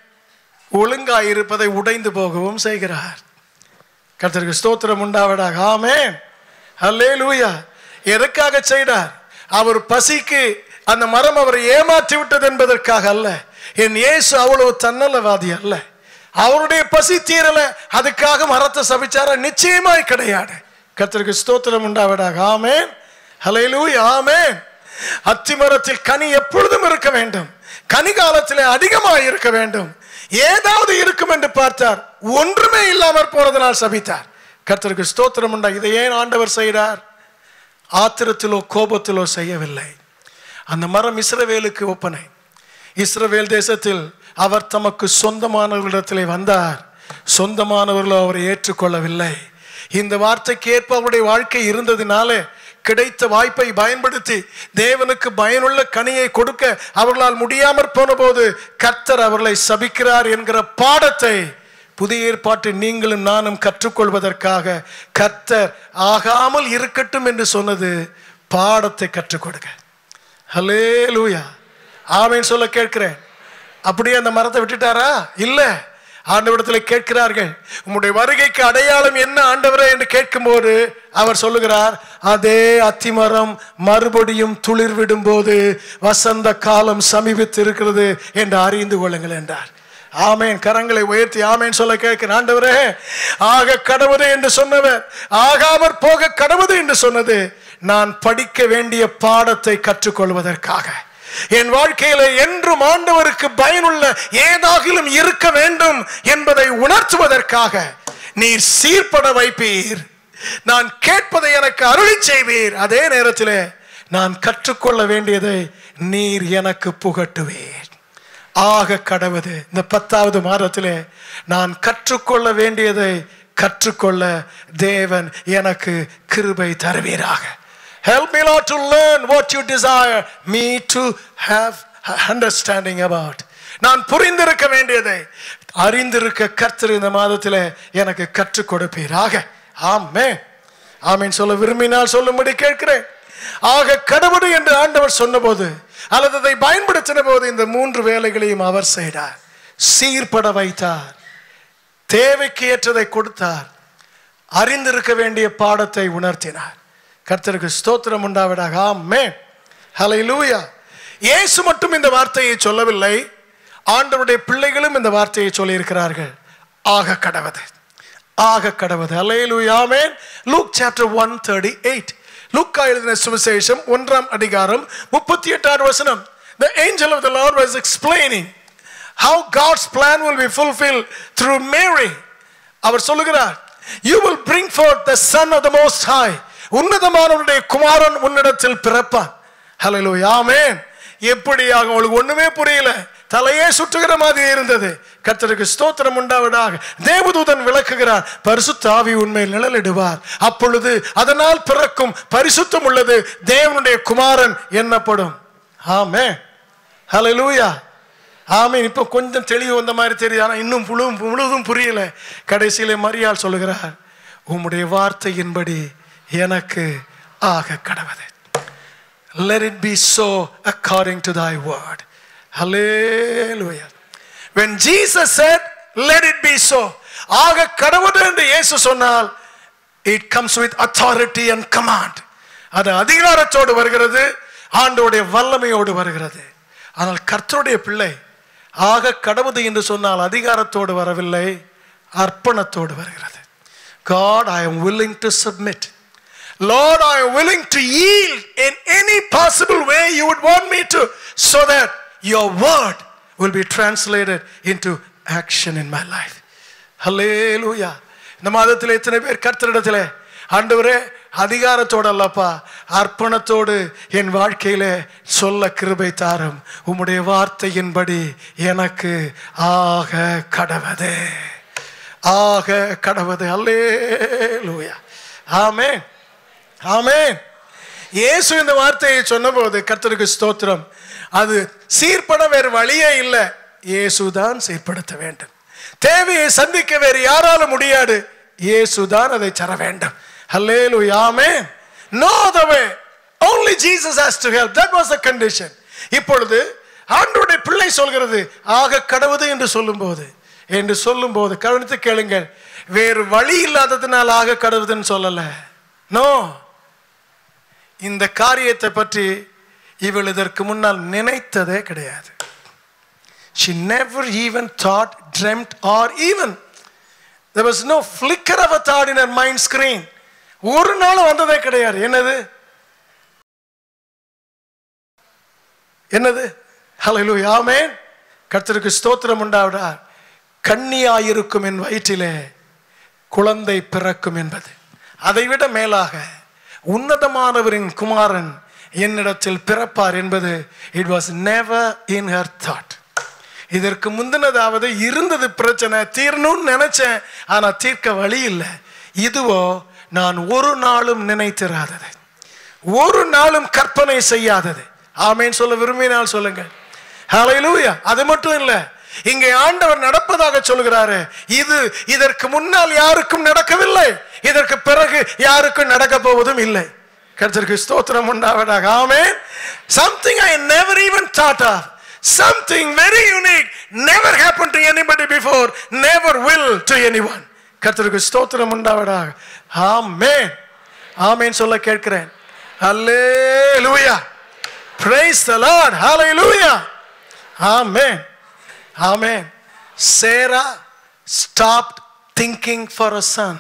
ஒழுங்காய் இருப்பதை உடைந்து போகவும் செய்கிறார் கர்த்தருக்கு ஸ்தோத்திரம் உண்டாவதாக ஆமென் அல்லேலூயா எதற்காக செய்தார் அவர் பசிக்கு அந்த மரம் அவரை ஏமாற்றி விட்டது என்பதற்காக அல்ல என் இயேசு அவ்வளவு தன்னலவாதி அல்ல அவருடைய பசி தீரல அதுக்காக மரத்தை சபிச்சார நிச்சயமாய் கிடையாது கர்த்தருக்கு ஸ்தோத்திரம் உண்டாவதாக ஆமென் ஹalleluya ஆமென் அத்திமரத்தில் கனி எப்பொழுதும் இருக்க வேண்டும் கனி காலத்திலே அதிகமாக இருக்க வேண்டும் ஏதாவது இருக்கும் என்று பார்த்தார் ஒன்றுமே இல்லாமற் போனதனால் சபித்தார் கர்த்தருக்கு ஸ்தோத்திரம் உண்டா இதை ஏன் ஆண்டவர் செய்தார் ஆத்திரத்திலோ கோபத்திலோ செய்யவில்லை அந்த மரம் இஸ்ரவேலுக்கு ஒப்பனை இஸ்ரவேல் தேசத்தில் அவர் தமக்கு சொந்தமானவர்களிடத்திலே வந்தார் சொந்தமானவர்களோ அவரை ஏற்றுக்கொள்ளவில்லை இந்த வார்த்தைக்கு ஏற்ப அவருடைய வாழ்க்கை இருந்ததினாலே கிடைத்த வாய்ப்பை பயன்படுத்தி தேவனுக்கு பயனுள்ள கனியை கொடுக்க அவர்களால் முடியாமற் போன போது கர்த்தர் அவர்களை சபிக்கிறார் என்கிற பாடத்தை புதிய ஏற்பாட்டில் நீங்களும் நானும் கற்றுக்கொள்வதற்காக கர்த்தர் ஆகாமல் இருக்கட்டும் என்று சொன்னது பாடத்தை கற்றுக் கொடுக்க ஹலே லூயா ஆமேன் சொல்ல கேட்கிறேன் அப்படியே அந்த மரத்தை விட்டுட்டாரா இல்ல ஆண்டவரிடத்தில் கேட்கிறார்கள் உம்முடைய வருகைக்கு அடையாளம் என்ன ஆண்டவரே என்று கேட்கும்போது அவர் சொல்லுகிறார் அதே அத்திமரம் மறுபடியும் துளிர் விடும்போது வசந்த காலம் சமீபித்து இருக்கிறது என்று அறிந்து கொள்ளுங்கள் என்றார் ஆமேன் கரங்களை உயர்த்தி ஆமேன் சொல்ல கேட்கிறேன் ஆண்டவரே ஆக கடவுது என்று சொன்னவர் ஆகாமற் போக கடவுது என்று சொன்னது நான் படிக்க வேண்டிய பாடத்தை கற்றுக்கொள்வதற்காக என் வாழ்க்கையில என்றும் ஆண்டவருக்கு பயனுள்ள ஏதாகிலும் இருக்க வேண்டும் என்பதை உணர்த்துவதற்காக நீர் சீர்பட வைப்பீர் நான் கேட்பதை எனக்கு அருளி செய்வீர் அதே நேரத்தில் நான் கற்றுக்கொள்ள வேண்டியதை நீர் எனக்கு புகட்டுவீர் ஆக கடவுது இந்த பத்தாவது மாதத்திலே நான் கற்றுக்கொள்ள வேண்டியதை கற்றுக்கொள்ள தேவன் எனக்கு கிருபை தருவீராக Help me, Lord, to learn what you desire me to have understanding about. நான் புரிந்திருக்க வேண்டியதை அறிந்திருக்க கர்த்தர் இந்த மாதத்தில் எனக்கு கற்றுக் கொடுப்பீராக ஆமே ஆமீன் சொல்ல விரும்பினால் சொல்லும்படி கேட்கிறேன் ஆக கடவுள் என்று ஆண்டவர் சொன்னபோது அல்லது அதை பயன்படுத்தின போது இந்த மூன்று வேலைகளையும் அவர் செய்தார் சீர்பட வைத்தார் தேவைக்கு ஏற்றதை கொடுத்தார் அறிந்திருக்க வேண்டிய பாடத்தை உணர்த்தினார் கர்த்தருக்கு ஸ்தோத்திரம் உண்டாவிடாக ஆமே ஹalleluya இயேசு மட்டும் இந்த வார்த்தையை சொல்லவில்லை ஆண்டவருடைய பிள்ளைகளும் இந்த வார்த்தையை சொல்லியிருக்கிறார்கள் ஆக கடவது ஆக கடவது ஹalleluya ஆமென் லூக் சாப்டர் 138 லூக்கா எழுதின சுவிசேஷம் ஒன்றாம் அதிகாரம் முப்பத்தி எட்டாவது வசனம் the angel of the lord was explaining how god's plan will be fulfilled through mary அவர் சொல்லுகிறார் you will bring forth the son of the most high உன்னதமானவருடைய குமாரன் உன்னிடத்தில் பிறப்பான் ஹalleluya ஆமென் எப்படியாக அவளுக்கு ஒண்ணுமே புரியல தலையே சுற்றுகிற மாதிரி இருந்தது கர்த்தருக்கு ஸ்தோத்திரம் உண்டாவதாக தேவதூதன் விளக்குகிறார் பரிசுத்த ஆவி உண்மையில் நிழலிடுவார் அப்பொழுது அதனால் பிறக்கும் பரிசுத்தம் உள்ளது தேவனுடைய குமாரன் என்னப்படும் ஆமே ஹalleluya ஆமீன் இப்போ கொஞ்சம் தெளிவு வந்த மாதிரி தெரியுது ஆனால் இன்னும் முழு முழுதும் புரியல கடைசியிலே மரியாள் சொல்லுகிறார் உம்முடைய வார்த்தையின்படி எனக்கு ஆக கடவுது let it be so according to thy word hallelujah when jesus said let it be so ஆக கடவுது என்று இயேசு சொன்னால் it comes with authority and command அது அதிகாரத்தோடு வருகிறது ஆண்டோடைய வல்லமையோடு வருகிறது ஆனால் கர்த்தருடைய பிள்ளை ஆக கடவுது என்று சொன்னால் அதிகாரத்தோடு வரவில்லை அர்ப்பணத்தோடு வருகிறது God I am willing to submit Lord, I am willing to yield in any possible way you would want me to, so that your word will be translated into action in my life. Hallelujah. இந்த மாதத்தில் எத்தனை பேர் கர்த்தரிடத்தில் ஆண்டவரே அதிகாரத்தோடு அல்லப்பா அர்ப்பணத்தோடு என் வாழ்க்கையிலே சொல்ல கிருபை தாரும் உம்முடைய வார்த்தையின்படி எனக்கு ஆக கடவது ஆக கடவது அல்லேலூயா ஆமென் ஆமென் இயேசு இந்த வார்த்தையை சொன்னபோது கர்த்தருக்கு ஸ்தோத்திரம் அது சீர்பட வேறு வழியே இல்லை இயேசுதான் சீர்படுத்த வேண்டும் தேவையை சந்திக்க வேறு யாராலும் முடியாது இயேசுதான் அதை தர வேண்டும் ஹல்லேலூயா ஆமென் no the way only Jesus has to help that was the condition இப்பொழுது ஆண்டவருடைய பிள்ளை சொல்கிறது ஆக கடவுது என்று சொல்லும்போது என்று சொல்லும்போது கவனித்து கேளுங்கள் வேறு வழி இல்லாததுனால் ஆக கடவுதுன்னு சொல்லல நோ இந்த காரியத்தை பற்றி இவள் இதற்கு முன்னால் நினைத்ததே கிடையாது she never even thought dreamt or even there was no flicker of a thought in her mind screen ஒரு நாளும் வந்ததே கிடையாது என்னது என்னது ஹalleluya ஆமென் கர்த்தருக்கு ஸ்தோத்திரம் உண்டாவிடா கண்ணியாயிருக்கும் என் வயிற்றிலே குழந்தை பிறக்கும் என்பது அதைவிட மேலாக உன்னதமானவரின் குமாரன் என்னிடத்தில் பிறப்பார் என்பது it was never in her thought இதற்கு முந்தினதாவது இருந்தது பிரச்சனை தீரணும்னு நினைச்சேன் ஆனா தீர்க்க வழி இல்லை இதுவோ நான் ஒரு நாளும் நினைத்திராதது ஒரு நாளும் கற்பனை செய்யாதது ஆமேன் சொல்ல விரும்பினால் சொல்லுங்கள் ஹalleluya அது மட்டும் இல்லை இங்கே ஆண்டவர் நடப்பதாக சொல்கிறாரு இது இதற்கு முன்னால் யாருக்கும் நடக்கவில்லை இதற்கு பிறகு யாருக்கும் நடக்க போவதும் இல்லை கர்த்தருக்கு ஸ்தோத்திரம் உண்டாவதாக ஆமென் something i never even thought of something very unique never happened to anybody before never will to anyone கர்த்தருக்கு ஸ்தோத்திரம் உண்டாவதாக ஆமென் ஆமென் சொல்ல கேட்கிறேன் ஹalleluya praise the lord hallelujah amen amen sarah stopped thinking for a son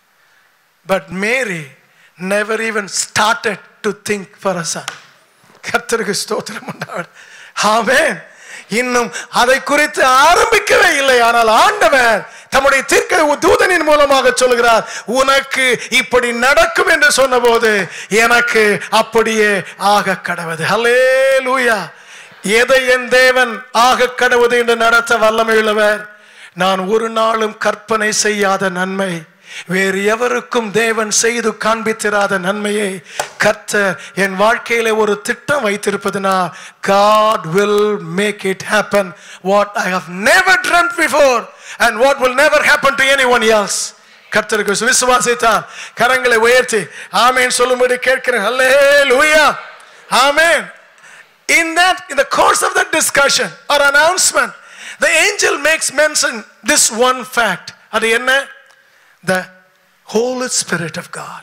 but mary never even started to think for a son கர்த்தருக்கு ஸ்தோத்திரம் உண்டாவதாக ஆமென் இன்னும் அதை குறித்து ஆரம்பிக்கவே இல்லை ஆனால் ஆண்டவர் தம்முடைய தீர்க்க தூதனின் மூலமாக சொல்கிறார் உனக்கு இப்படி நடக்கும் என்று சொன்னபோது எனக்கு அப்படியே ஆக கடவுது ஹலே லூயா எதை என் தேவன் ஆக கடவுது என்று நடத்த வல்லமையுள்ளவர் நான் ஒரு நாளும் கற்பனை செய்யாத நன்மை வேறு எவருக்கும் தேவன் செய்து காண்பித்திராத நன்மையை கர்த்தர் என் வாழ்க்கையில ஒரு திட்டம் வைத்திருப்பதுனா God will make it happen what I have never dreamt before and what will never happen to anyone else கர்த்தருக்கு விசுவாசித்தார் கரங்களை உயர்த்தி ஆமேன் சொல்லும்படி கேட்கிறேன் ஹல்லேலூயா ஆமேன் in that in the course of that discussion or announcement the angel makes mention this one fact அது என்ன the Holy Spirit of God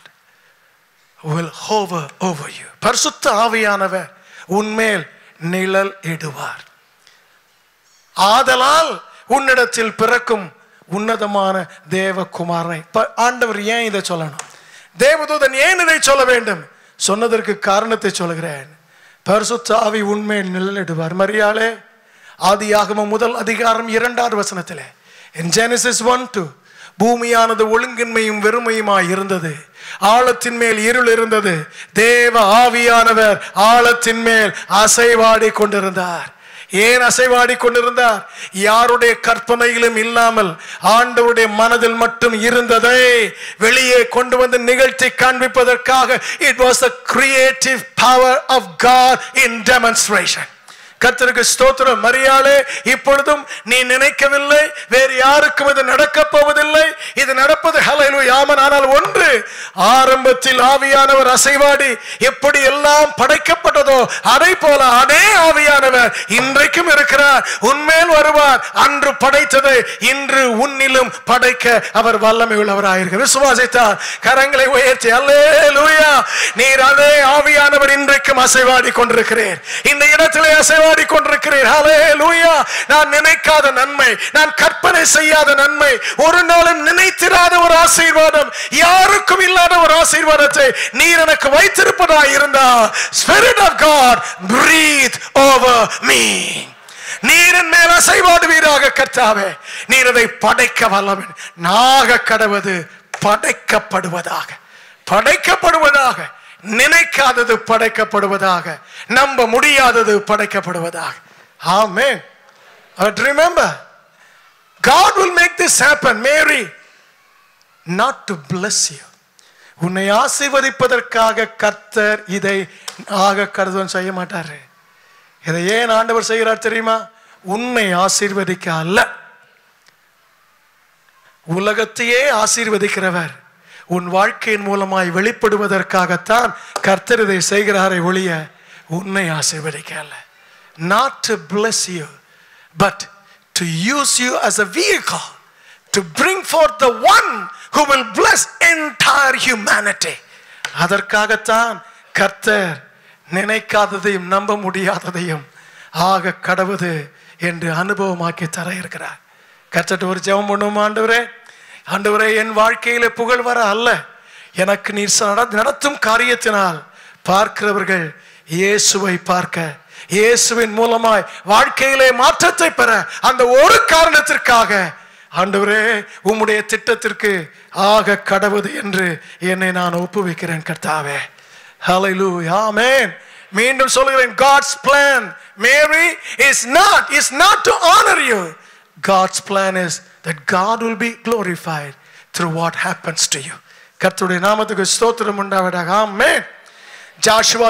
will hover over you. பரிசுத்த ஆவியானவர் உன்மேல் நிழல் இடுவார் ஆதலால் உன்னிடத்தில் பிறக்கும் உன்னதமான தேவகுமாரனை ப- ஆண்டவர் ஏன் இதை சொல்லணும் தேவதூதன் ஏன் இதை சொல்ல வேண்டும் சொன்னதற்கு காரணத்தை சொல்கிறேன் பரிசுத்த ஆவி உண்மையில் நிழலிடுவார் மரியாளே ஆதியாகமம் முதல் அதிகாரம் இரண்டாவது வசனத்திலே in Genesis 1 2 பூமியானது ஒழுங்கின்மையும் வெறுமையுமாய் இருந்தது ஆழத்தின் மேல் இருள் இருந்தது தேவ ஆவியானவர் ஆழத்தின் மேல் அசைவாடி கொண்டிருந்தார் ஏன் அசைவாடி கொண்டிருந்தார் யாருடைய கற்பனையிலும் இல்லாமல் ஆண்டவருடைய மனதில் மட்டும் இருந்ததை வெளியே கொண்டு வந்து நிகழ்ச்சி காண்பிப்பதற்காக it was the creative power of God in demonstration கர்த்தருக்கு ஸ்தோத்திரம் மரியாளே இப்பொழுதும் நீ நினைக்கவில்லை வேறு யாருக்கும் இது நடக்கப் போவதில்லை இது நடப்பது ஹலையிலு யாமன் ஆனால் ஒன்று ஆரம்பத்தில் ஆவியானவர் அசைவாடி எப்படி எல்லாம் படைக்கப்பட்டதோ அதை போல அதே ஆவியானவர் இன்றைக்கும் இருக்கிறார் உன்மேல் வருவார் அன்று படைத்ததை இன்று உன்னிலும் படைக்க அவர் வல்லமை உள்ளவராயிருக்க விசுவாசித்தார் கரங்களை உயர்த்தி அல்லே லூயா நீர் அதே ஆவியானவர் இன்றைக்கும் அசைவாடி கொண்டிருக்கிறேன் இந்த இடத்திலே அசைவாடி கொண்டிருக்கிறேன் ஹலே லூயா நான் நினைக்காத நன்மை நான் கற்பனை செய்யாத நன்மை ஒரு நாளும் நினைத்திராத ஒரு ஆசீர்வாதம் யாருக்கும் இல்லாத ஒரு ஆசீர்வாதத்தை நீர் எனக்கு வைத்திருப்பதா இருந்தா Spirit of God breathe over me நீரின் மேல் அசைவாடுவீராக கர்த்தாவே நீர் அதை படைக்க வல்லவன் நாக கடவது படைக்கப்படுவதாக படைக்கப்படுவதாக நினைக்காதது படைக்கப்படுவதாக நம்ப முடியாதது படைக்கப்படுவதாக ஆமென் but remember God will make this happen Mary not to bless you உன்னை ஆசீர்வதிப்பதற்காக கர்த்தர் இதை ஆக கருதுவன் செய்ய மாட்டாரு இதை ஏன் ஆண்டவர் செய்கிறார் தெரியுமா உன்னை ஆசீர்வதிக்க அல்ல உலகத்தையே ஆசீர்வதிக்கிறவர் உன் வாழ்க்கையின் மூலமாய் வெளிப்படுவதற்காகத்தான் கர்த்தர் இதை செய்கிறாரை ஒழிய உன்னை ஆசீர்வதிக்க அல்ல not to bless you but to use you as a vehicle to bring forth the one who will bless entire humanity அதற்காகத்தான் கர்த்தர் நினைக்காததையும் நம்ப முடியாததையும் ஆக கடவுது என்று அனுபவமாக்கி தர இருக்கிறார் கர்த்தர் ஒரு ஜெபம் பண்ணுவோம் ஆண்டவரே ஆண்டவரே என் வாழ்க்கையில புகழ் வர அல்ல எனக்கு நீர் ச- நடத்தும் காரியத்தினால் பார்க்கிறவர்கள் இயேசுவை பார்க்க இயேசுவின் மூலமாய் வாழ்க்கையிலே மாற்றத்தை பெற அந்த ஒரு காரணத்திற்காக ஆண்டவரே உம்முடைய திட்டத்திற்கு ஆக கடவுது என்று என்னை நான் ஒப்புவிக்கிறேன் கர்த்தாவே Hallelujah. Amen. மீண்டும் சொல்கிறேன் God's plan Mary is not is not to honor you. God's plan is that God will be glorified through what happens to you. கர்த்தருடைய நாமத்துக்கு ஸ்தோத்திரம் உண்டாவதாக ஆமென் ஜாஷுவா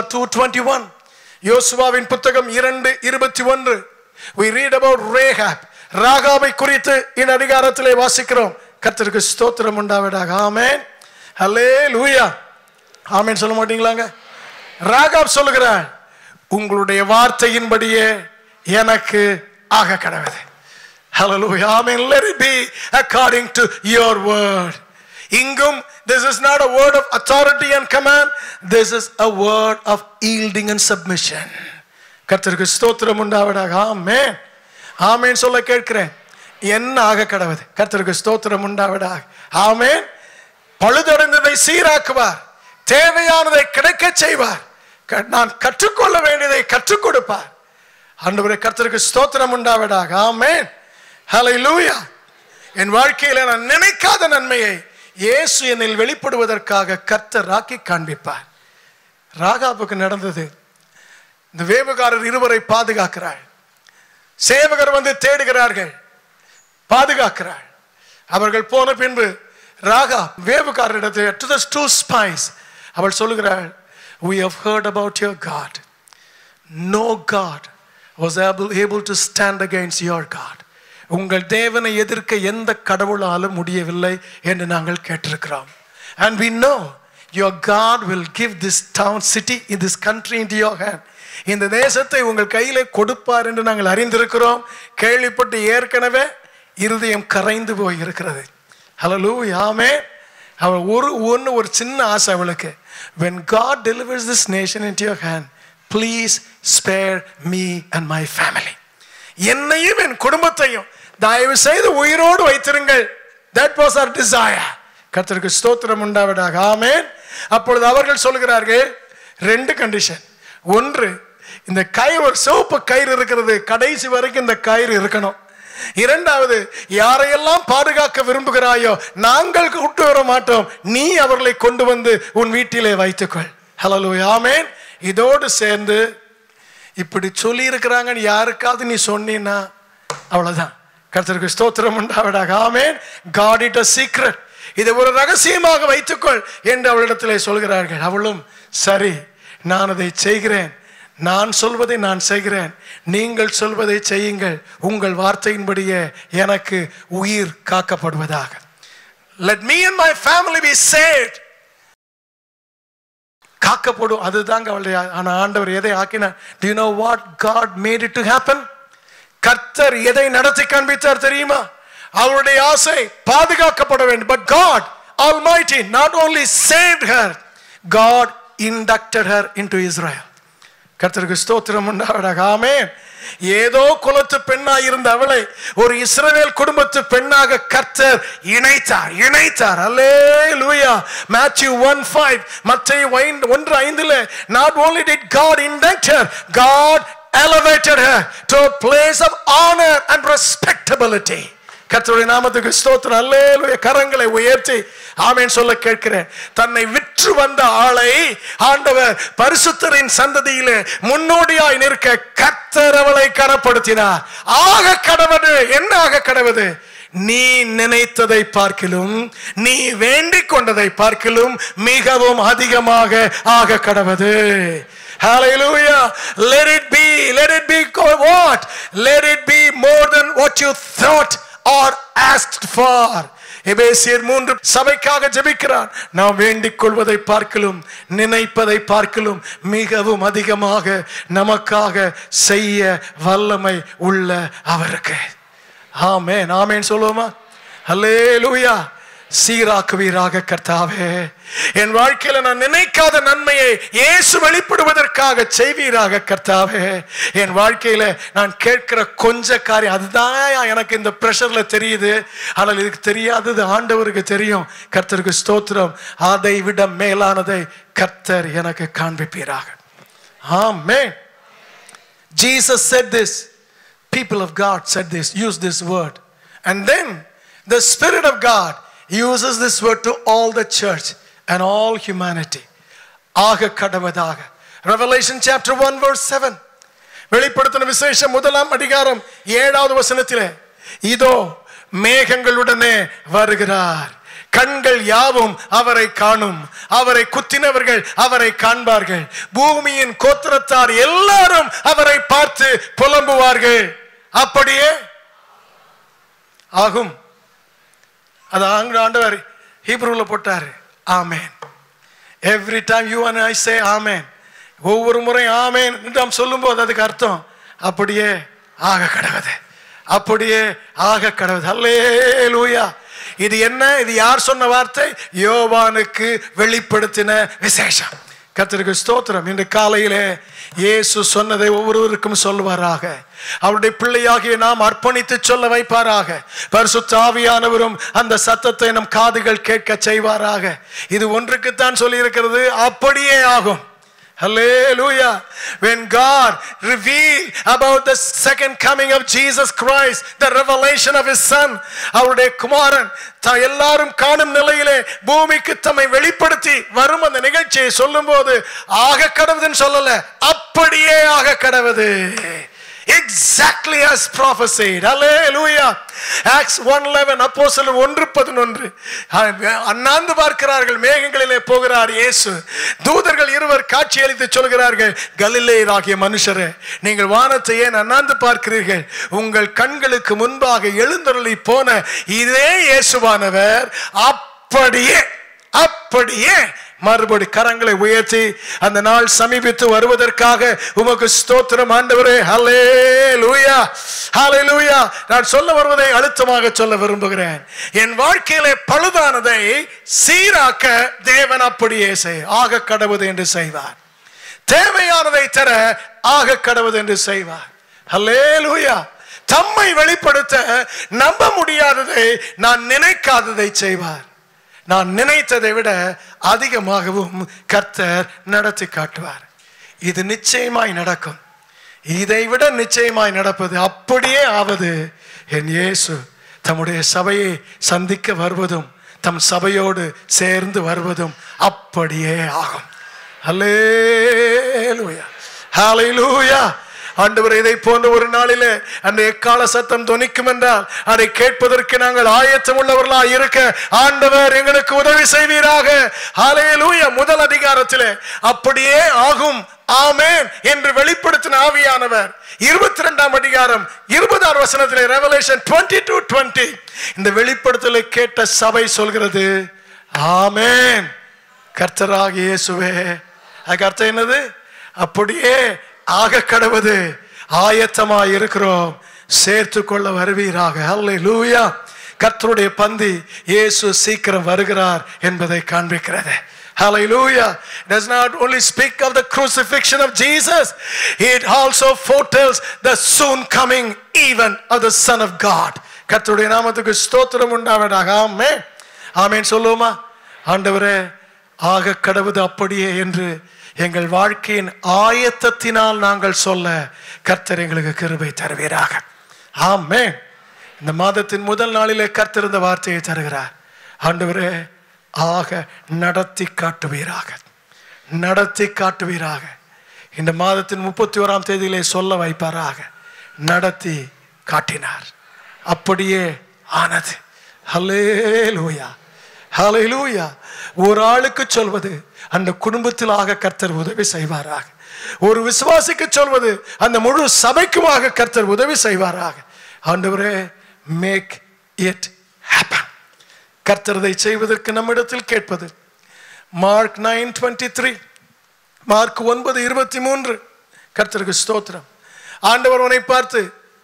2:21 யோசுவாவின் புத்தகம் இரண்டு இருபத்தி ஒன்று we read about Rahab ராகாவை குறித்து இந்த அதிகாரத்திலே வாசிக்கிறோம் கர்த்தருக்கு ஸ்தோத்திரம் உண்டாவதாக ஆமென் ஹல்லேலூயா ஆமென் சொல்ல மாட்டீங்களாங்க ராகாப் சொல்லுகிறார் உங்களுடைய வார்த்தையின்படியே எனக்கு ஆக கடவுது Hallelujah. Amen. Let it be according to your word. இங்கும் this is not a word of authority and command. This is a word of yielding and submission. கர்த்தருக்கு ஸ்தோத்திரம் உண்டாவதாக ஆமென் ஆமென் சொல்ல கேட்கிறேன் என்ன ஆக கடவுது கர்த்தருக்கு ஸ்தோத்திரம் உண்டாவதாக ஆமென் பழுதடைந்ததை சீராக்குவார் தேவையானதை கிடைக்கச் செய்வார் க- நான் கற்றுக்கொள்ள வேண்டியதை கற்றுக் கொடுப்பார் ஆண்டவரே கர்த்தருக்கு ஸ்தோத்திரம் உண்டாவதாக ஆமென் ஹalleluya என் வாழ்க்கையில நான் நினைக்காத நன்மையை இயேசு என்னில் வெளிப்படுவதற்காக கர்த்தர் ராக்கி காண்பிப்பார் ராகாபுக்கு நடந்தது இந்த வேவுகாரர் இருவரை பாதுகாக்கிறார் சேவகர் வந்து தேடுகிறார்கள் பாதுகாக்கிறார் அவர்கள் போன பின்பு ராகா வேவுகாரரிடத்தில் டு த டூ ஸ்பைஸ் அவள் சொல்லுகிறாள் we have heard about your god no god was able, able to stand against your god உங்கள் தேவனை எதிர்க்க எந்த கடவுளாலும் முடியவில்லை என்று நாங்கள் கேட்டிருக்கிறோம் and we know your god will give this town city in this country into your hand இந்த தேசத்தை உங்கள் கையிலே கொடுப்பார் என்று நாங்கள் அறிந்திருக்கிறோம் கேள்விப்பட்டு ஏற்கனவே இருதயம் கரைந்து போய் இருக்கிறது ஹலோ யாமே அவள் ஒரு ஒன்று ஒரு சின்ன ஆசை அவளுக்கு when god delivers this nation into your hand please spare me and my family என்னையும் என் குடும்பத்தையும் தயவு செய்து உயிரோடு வைத்திருங்கள் தட் வாஸ் our desire கர்த்தருக்கு ஸ்தோத்திரம் உண்டாவதாக ஆமென் அப்பொழுது அவர்கள் சொல்கிறார்கள் ரெண்டு கண்டிஷன் ஒன்று இந்த கயிறு ஒரு சிவப்பு கயிறு இருக்கிறது கடைசி வரைக்கும் இந்த கயிறு இருக்கணும் இரண்டாவது யாரையெல்லாம் பாதுகாக்க விரும்புகிறாயோ நாங்கள் கூட்டு வர மாட்டோம் நீ அவர்களை கொண்டு வந்து உன் வீட்டிலே வைத்துக்கொள் ஹலோ ஆமென் இதோடு சேர்ந்து இப்படி சொல்லி இருக்கிறாங்கன்னு யாருக்காவது நீ சொன்னீன்னா அவ்வளவுதான் கர்த்தருக்கு ஸ்தோத்திரம் உண்டாவதாக ஆமென் காட் இட் அ சீக்ரெட் இதை ஒரு ரகசியமாக வைத்துக்கொள் என்று அவளிடத்திலே சொல்கிறார்கள் அவளும் சரி நான் அதை செய்கிறேன் நான் சொல்வதை நான் செய்கிறேன் நீங்கள் சொல்வதை செய்யுங்கள் உங்கள் வார்த்தையின்படியே எனக்கு உயிர் காக்கப்படுவதாக let me and my family be saved காக்கப்படும் அதுதாங்க அவளுடைய ஆனா ஆண்டவர் எதை ஆக்கினார் do you know what god made it to happen கர்த்தர் எதை நடத்தி காண்பித்தார் தெரியுமா அவருடைய ஆசை பாதுகாக்கப்பட வேண்டும் but god almighty not only saved her god inducted her into israel கர்த்தருக்கு ஸ்தோத்திரம் உண்டாவதாக ஆமென் ஏதோ குலத்து பெண்ணாய் இருந்த அவளை ஒரு இஸ்ரவேல் குடும்பத்து பெண்ணாக கர்த்தர் இணைத்தார் இணைத்தார் அல்லே லூயா மேத்யூ ஒன் ஃபைவ் மற்ற ஒன்று ஐந்துல not only did God induct her God elevated her to a place of honor and respectability கர்த்தருடைய நாமத்துக்கு ஸ்தோத்திரம் அல்லேலூயா கரங்களை உயர்த்தி ஆமென் சொல்ல கேட்கிறேன் தன்னை விற்று வந்த ஆளை ஆண்டவர் பரிசுத்தரின் சந்ததியிலே முன்னோடியாய் நிற்க கர்த்தர் அவளை கரப்படுத்தினார் ஆக கடவுது என்ன ஆக கடவுது நீ நினைத்ததை பார்க்கிலும் நீ வேண்டிக் கொண்டதை பார்க்கிலும் மிகவும் அதிகமாக ஆக கடவுது Hallelujah. Let it be, let it be co- what? Let it be more than what you thought or asked for. எபேசியர் மூன்று சபைக்காக ஜெபிக்கிறான் நாம் வேண்டிக் கொள்வதை பார்க்கலும் நினைப்பதை பார்க்கலும் மிகவும் அதிகமாக நமக்காக செய்ய வல்லமை உள்ள அவருக்கு ஆமென் ஆமென் சொல்லுவோமா அல்லேலூயா சீராக்குவீராக கர்த்தாவே என் வாழ்க்கையில நான் நினைக்காத நன்மையை இயேசு வெளிப்படுவதற்காக செய்வீராக கர்த்தாவே என் வாழ்க்கையில நான் கேட்கிற கொஞ்ச காரியம் அதுதான் எனக்கு இந்த பிரஷர்ல தெரியுது ஆனால் இதுக்கு தெரியாதது ஆண்டவருக்கு தெரியும் கர்த்தருக்கு ஸ்தோத்திரம் அதை விட மேலானதை கர்த்தர் எனக்கு காண்பிப்பீராக ஆமென் Jesus said this. People of God said this, used this word. And then the Spirit of God uses this word to all the church and all humanity. ஆக கடவதாக Revelation chapter 1 verse 7 வெளிப்படுத்தின விசேஷம் முதலாம் அதிகாரம் ஏழாவது வசனத்திலே இதோ மேகங்களுடனே வருகிறார் கண்கள் யாவும் அவரை காணும் அவரை குத்தினவர்கள் அவரை காண்பார்கள் பூமியின் கோத்திரத்தார் எல்லாரும் அவரை பார்த்து புலம்புவார்கள் அப்படியே ஆகும் அது ஆங்கில ஆண்டவர் ஹீப்ரூல போட்டாரு ஆமேன் every time you and I say ஆமேன் ஒவ்வொரு முறை ஆமேன் என்று நாம் சொல்லும்போது அதுக்கு அர்த்தம் அப்படியே ஆக கடவுது அப்படியே ஆக கடவுது அல்லே லூயா இது என்ன இது யார் சொன்ன வார்த்தை யோவானுக்கு வெளிப்படுத்தின விசேஷம் கர்த்தருக்கு ஸ்தோத்திரம் இன்று காலையிலே இயேசு சொன்னதை ஒவ்வொருவருக்கும் சொல்வாராக அவருடைய பிள்ளையாகிய நாம் அர்ப்பணித்து சொல்ல வைப்பாராக பரிசுத்த ஆவியானவரும் அந்த சத்தத்தை நம் காதுகள் கேட்க செய்வாராக இது ஒன்றுக்குத்தான் சொல்லி இருக்கிறது அப்படியே ஆகும் Hallelujah. When God revealed about the second coming of Jesus Christ, the revelation of his son, அவருடைய குமாரன் த- எல்லாரும் காணும் நிலையிலே பூமிக்கு தம்மை வெளிப்படுத்தி வரும் அந்த நிகழ்ச்சியை சொல்லும்போது ஆக கடவுதுன்னு சொல்லல அப்படியே ஆக கடவுது exactly as prophesied hallelujah acts 111 அப்போஸ்தலர் 1:11 அண்ணாந்து பார்க்கிறார்கள் மேகங்களிலே போகிறார் இயேசு தூதர்கள் இருவர் காட்சி அளித்து சொல்கிறார்கள் கலிலேயராகிய மனுஷரே நீங்கள் வானத்தை ஏன் அண்ணாந்து பார்க்கிறீர்கள் உங்கள் கண்களுக்கு முன்பாக எழுந்தருளி போன இதே இயேசுவானவர் அப்படியே அப்படியே மறுபடி கரங்களை உயர்த்தி அந்த நாள் சமீபித்து வருவதற்காக உமக்கு ஸ்தோத்திரம் ஆண்டவரே ஹலே லூயா ஹலே லூயா நான் சொல்ல வருவதை அழுத்தமாக சொல்ல விரும்புகிறேன் என் வாழ்க்கையிலே பழுதானதை சீராக்க தேவன் அப்படியே செய் ஆக கடவுது என்று செய்வார் தேவையானதை தர ஆக கடவுது என்று செய்வார் ஹலே லூயா தம்மை வெளிப்படுத்த நம்ப முடியாததை நான் நினைக்காததை செய்வார் நான் நினைத்ததை விட அதிகமாகவும் கர்த்தர் நடத்தி காட்டுவார் இது நிச்சயமாய் நடக்கும் இதை விட நிச்சயமாய் நடப்பது அப்படியே ஆவது என் இயேசு தம்முடைய சபையை சந்திக்க வருவதும் தம் சபையோடு சேர்ந்து வருவதும் அப்படியே ஆகும் ஹalleluya ஹalleluya ஆண்டவர் இதை போன்ற ஒரு நாளிலே அந்த எக்கால சத்தம் தொனிக்கும் என்றால் அதை கேட்பதற்கு நாங்கள் ஆயத்தம் உள்ளவர்களா இருக்க ஆண்டவர் எங்களுக்கு உதவி செய்வீராக ஹalleluya முதல் அதிகாரத்திலே அப்படியே ஆகும் ஆமென் என்று வெளிப்படுத்தின ஆவியானவர் இருபத்தி ரெண்டாம் அதிகாரம் இருபதாம் வசனத்திலே ரெவலேஷன் டுவெண்ட்டி டு டுவெண்ட்டி இந்த வெளிப்படுத்தலை கேட்ட சபை சொல்கிறது ஆமென் கர்த்தராக இயேசுவே அதுக்கு அர்த்தம் என்னது அப்படியே ஆக கடவுது ஆயத்தமாய் இருக்கிறோம் சேர்த்து கொள்ள வருவீராக அல்லேலூயா கர்த்தருடைய பந்தி இயேசு சீக்கிரம் வருகிறார் என்பதை காண்பிக்கிறது Hallelujah. Does not only speak of the crucifixion of Jesus, it also foretells the soon coming even of the Son of God. கர்த்தருடைய நாமத்துக்கு ஸ்தோத்திரம் உண்டாவதாக ஆமென் ஆமென் சொல்லுவோமா ஆண்டவரே ஆக கடவுது அப்படியே என்று எங்கள் வாழ்க்கையின் ஆயத்தத்தினால் நாங்கள் சொல்ல கர்த்தர் எங்களுக்கு கிருபை தருவீராக ஆமென் இந்த மாதத்தின் முதல் நாளிலே கர்த்தர் இந்த வார்த்தையை தருகிறார் ஆண்டவரே ஆக நடத்தி காட்டுவீராக நடத்தி காட்டுவீராக இந்த மாதத்தின் முப்பத்தி ஓராம் தேதியிலே சொல்ல வைப்பாராக நடத்தி காட்டினார் அப்படியே ஆனது ஹல்லேலூயா ஹalleluya ஒரு ஆளுக்கு சொல்வது அந்த குடும்பத்தில் ஆக கர்த்தர் உதவி செய்வாராக ஒரு விசுவாசிக்கு சொல்வது அந்த முழு சபைக்குமாக கர்த்தர் உதவி செய்வாராக ஆண்டவரே மேக் இட் ஹேப்பன் கர்த்தர் இதை செய்வதற்கு நம்மிடத்தில் கேட்பது Mark nine twenty three mark ஒன்பது இருபத்தி மூன்று கர்த்தருக்கு ஸ்தோத்திரம் ஆண்டவர் அவனை பார்த்து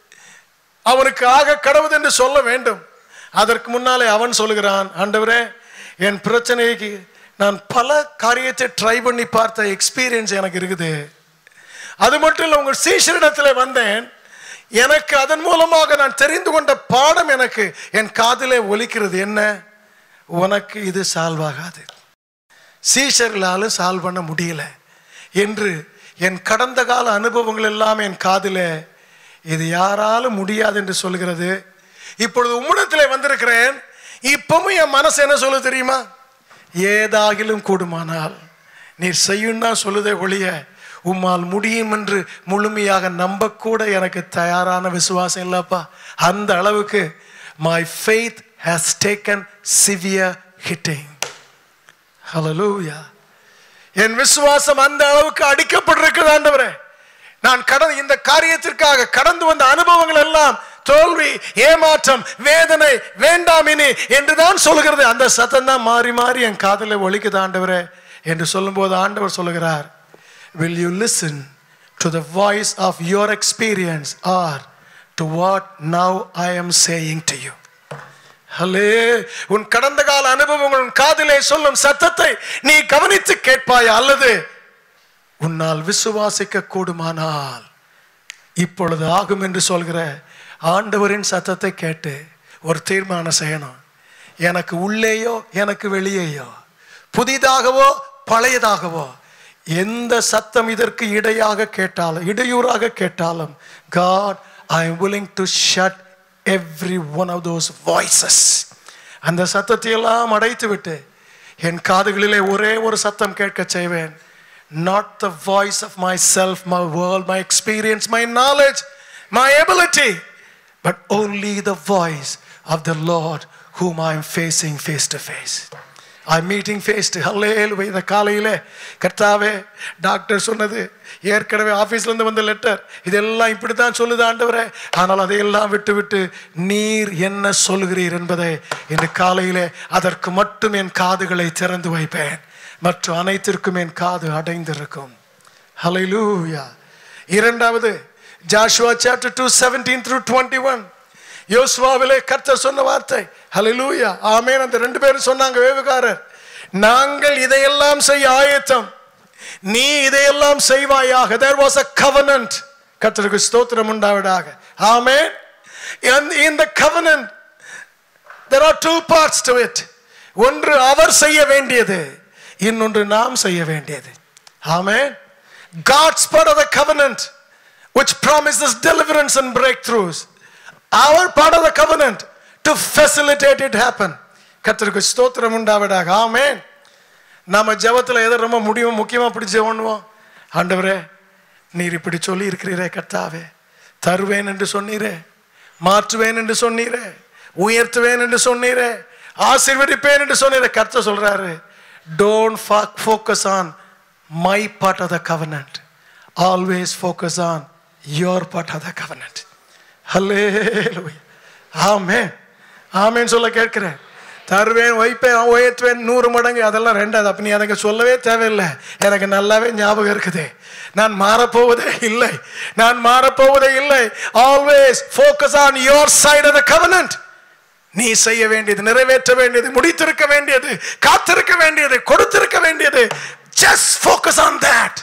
அவனுக்கு ஆக கடவுது என்று சொல்ல வேண்டும் அதற்கு முன்னாலே அவன் சொல்லுகிறான் ஆண்டவரே என் பிரச்சனைக்கு நான் பல காரியத்தை ட்ரை பண்ணி பார்த்த எக்ஸ்பீரியன்ஸ் எனக்கு இருக்குது அது மட்டும் இல்லை உங்கள் சீஷரிடத்தில் வந்தேன் எனக்கு அதன் மூலமாக நான் தெரிந்து கொண்ட பாடம் எனக்கு என் காதிலே ஒலிக்கிறது என்ன உனக்கு இது சால்வ் ஆகாது சீஷர்களாலும் சால்வ் பண்ண முடியல என்று என் கடந்த கால அனுபவங்கள் எல்லாம் என் காதிலே இது யாராலும் முடியாது என்று சொல்கிறது இப்பொழுது உம்மிடத்திலே வந்திருக்கிறேன் இப்பவும் என் மனசு என்ன சொல்ல தெரியுமா ஏதாகிலும் கூடுமானால் நீர் செய்யும் தான் சொல்லுதே ஒழிய உம்மால் முடியும் என்று முழுமையாக நம்பக்கூட எனக்கு தயாரான விசுவாசம் இல்லப்பா அந்த அளவுக்கு my faith has taken severe hitting ஹalleluya என் விசுவாசம் அந்த அளவுக்கு அடிக்கப்பட்டிருக்கிறது ஆண்டவரே நான் கடந்து இந்த காரியத்திற்காக கடந்து வந்த அனுபவங்கள் எல்லாம் தோல்வி ஏமாற்றம் வேதனை வேண்டாம் இனி என்று தான் சொல்கிறது அந்த சத்தம் தான் மாறி மாறி என் காதில் ஒலிக்குது ஆண்டவரே என்று சொல்லும்போது ஆண்டவர் சொல்லுகிறார் will you listen to the voice of your experience or to what now I am saying to you ஹலே உன் கடந்த கால அனுபவங்கள் உன் காதிலே சொல்லும் சத்தத்தை நீ கவனித்து கேட்பாய் அல்லது உன்னால் விசுவாசிக்க கூடுமானால் இப்பொழுது ஆகும் என்று சொல்கிற ஆண்டவரின் சத்தத்தை கேட்டு ஒரு தீர்மானம் செய்யணும் எனக்கு உள்ளேயோ எனக்கு வெளியேயோ புதிதாகவோ பழையதாகவோ எந்த சத்தம் இதற்கு இடையாக கேட்டாலும் இடையூறாக கேட்டாலும் God I am willing to shut every one of those voices அந்த சத்தத்தை எல்லாம் அடைத்து விட்டு என் காதுகளிலே ஒரே ஒரு சத்தம் கேட்க செய்வேன் not the voice of myself my world my experience my knowledge my ability but only the voice of the Lord whom I am facing face to face I'm meeting face to ஹல்லேலூயா இந்த காலையிலே கர்த்தாவே doctor சொன்னது ஏற்கனவே ஆஃபீஸ்லேருந்து வந்த letter இதெல்லாம் இப்படி தான் சொல்லுது ஆண்டவரே ஆனால் அதையெல்லாம் விட்டு விட்டு நீர் என்ன சொல்கிறீர் என்பதை இந்த காலையிலே அதற்கு மட்டும் என் காதுகளை திறந்து வைப்பேன் மற்ற அனைத்திற்கும் என் காது அடைந்திருக்கும் ஹalleluya இரண்டாவது Joshua chapter two seventeen through twenty one யோசுவாவிலே கர்த்தர் சொன்ன வார்த்தை ஹalleluya ஆமென் அந்த ரெண்டு பேரும் சொன்னாங்க வேவுகாரர் நாங்கள் இதையெல்லாம் செய்ய ஆயத்தம் நீ இதையெல்லாம் செய்வாயாக there was a covenant கர்த்தருக்கு ஸ்தோத்திரம் உண்டாவதாக ஆமென் in the covenant there are two parts to it ஒன்று அவர் செய்ய வேண்டியது இன்னொன்று நாம் செய்ய வேண்டியது ஆமென் God's part of the covenant which promises deliverance and breakthroughs our part of the covenant to facilitate it happen கர்த்தருக்கு ஸ்தோத்திரம் உண்டாவதாக ஆமென் நாம ஜெபத்துல எதை ரொம்ப முடியும் முக்கியமா பிடிச்சி பண்ணுவோம் ஆண்டவரே நீர் இப்படி சொல்லி இருக்கிறீரே கர்த்தாவே தருவேன் என்று சொன்னீரே மாற்றுவேன் என்று சொன்னீரே உயர்த்துவேன் என்று சொன்னீரே ஆசீர்வதிப்பேன் என்று சொன்னீரே கர்த்தர் சொல்றாரு don't focus on my part of the covenant always focus on your part of the covenant ஹல்லே ஆமே ஆமேன்னு சொல்ல கேட்கிறேன் தருவேன் வைப்பேன் உயர்த்துவேன் நூறு மடங்கு அதெல்லாம் ரெண்டாவது அப்ப நீ எனக்கு சொல்லவே தேவையில்லை எனக்கு நல்லாவே ஞாபகம் இருக்குது நான் மாறப்போவதே இல்லை நான் மாறப்போவதே இல்லை always focus on your side of the covenant நீ செய்ய வேண்டியது நிறைவேற்ற வேண்டியது முடித்திருக்க வேண்டியது காத்திருக்க வேண்டியது கொடுத்திருக்க வேண்டியது ஜஸ்ட் ஃபோக்கஸ் ஆன் தட்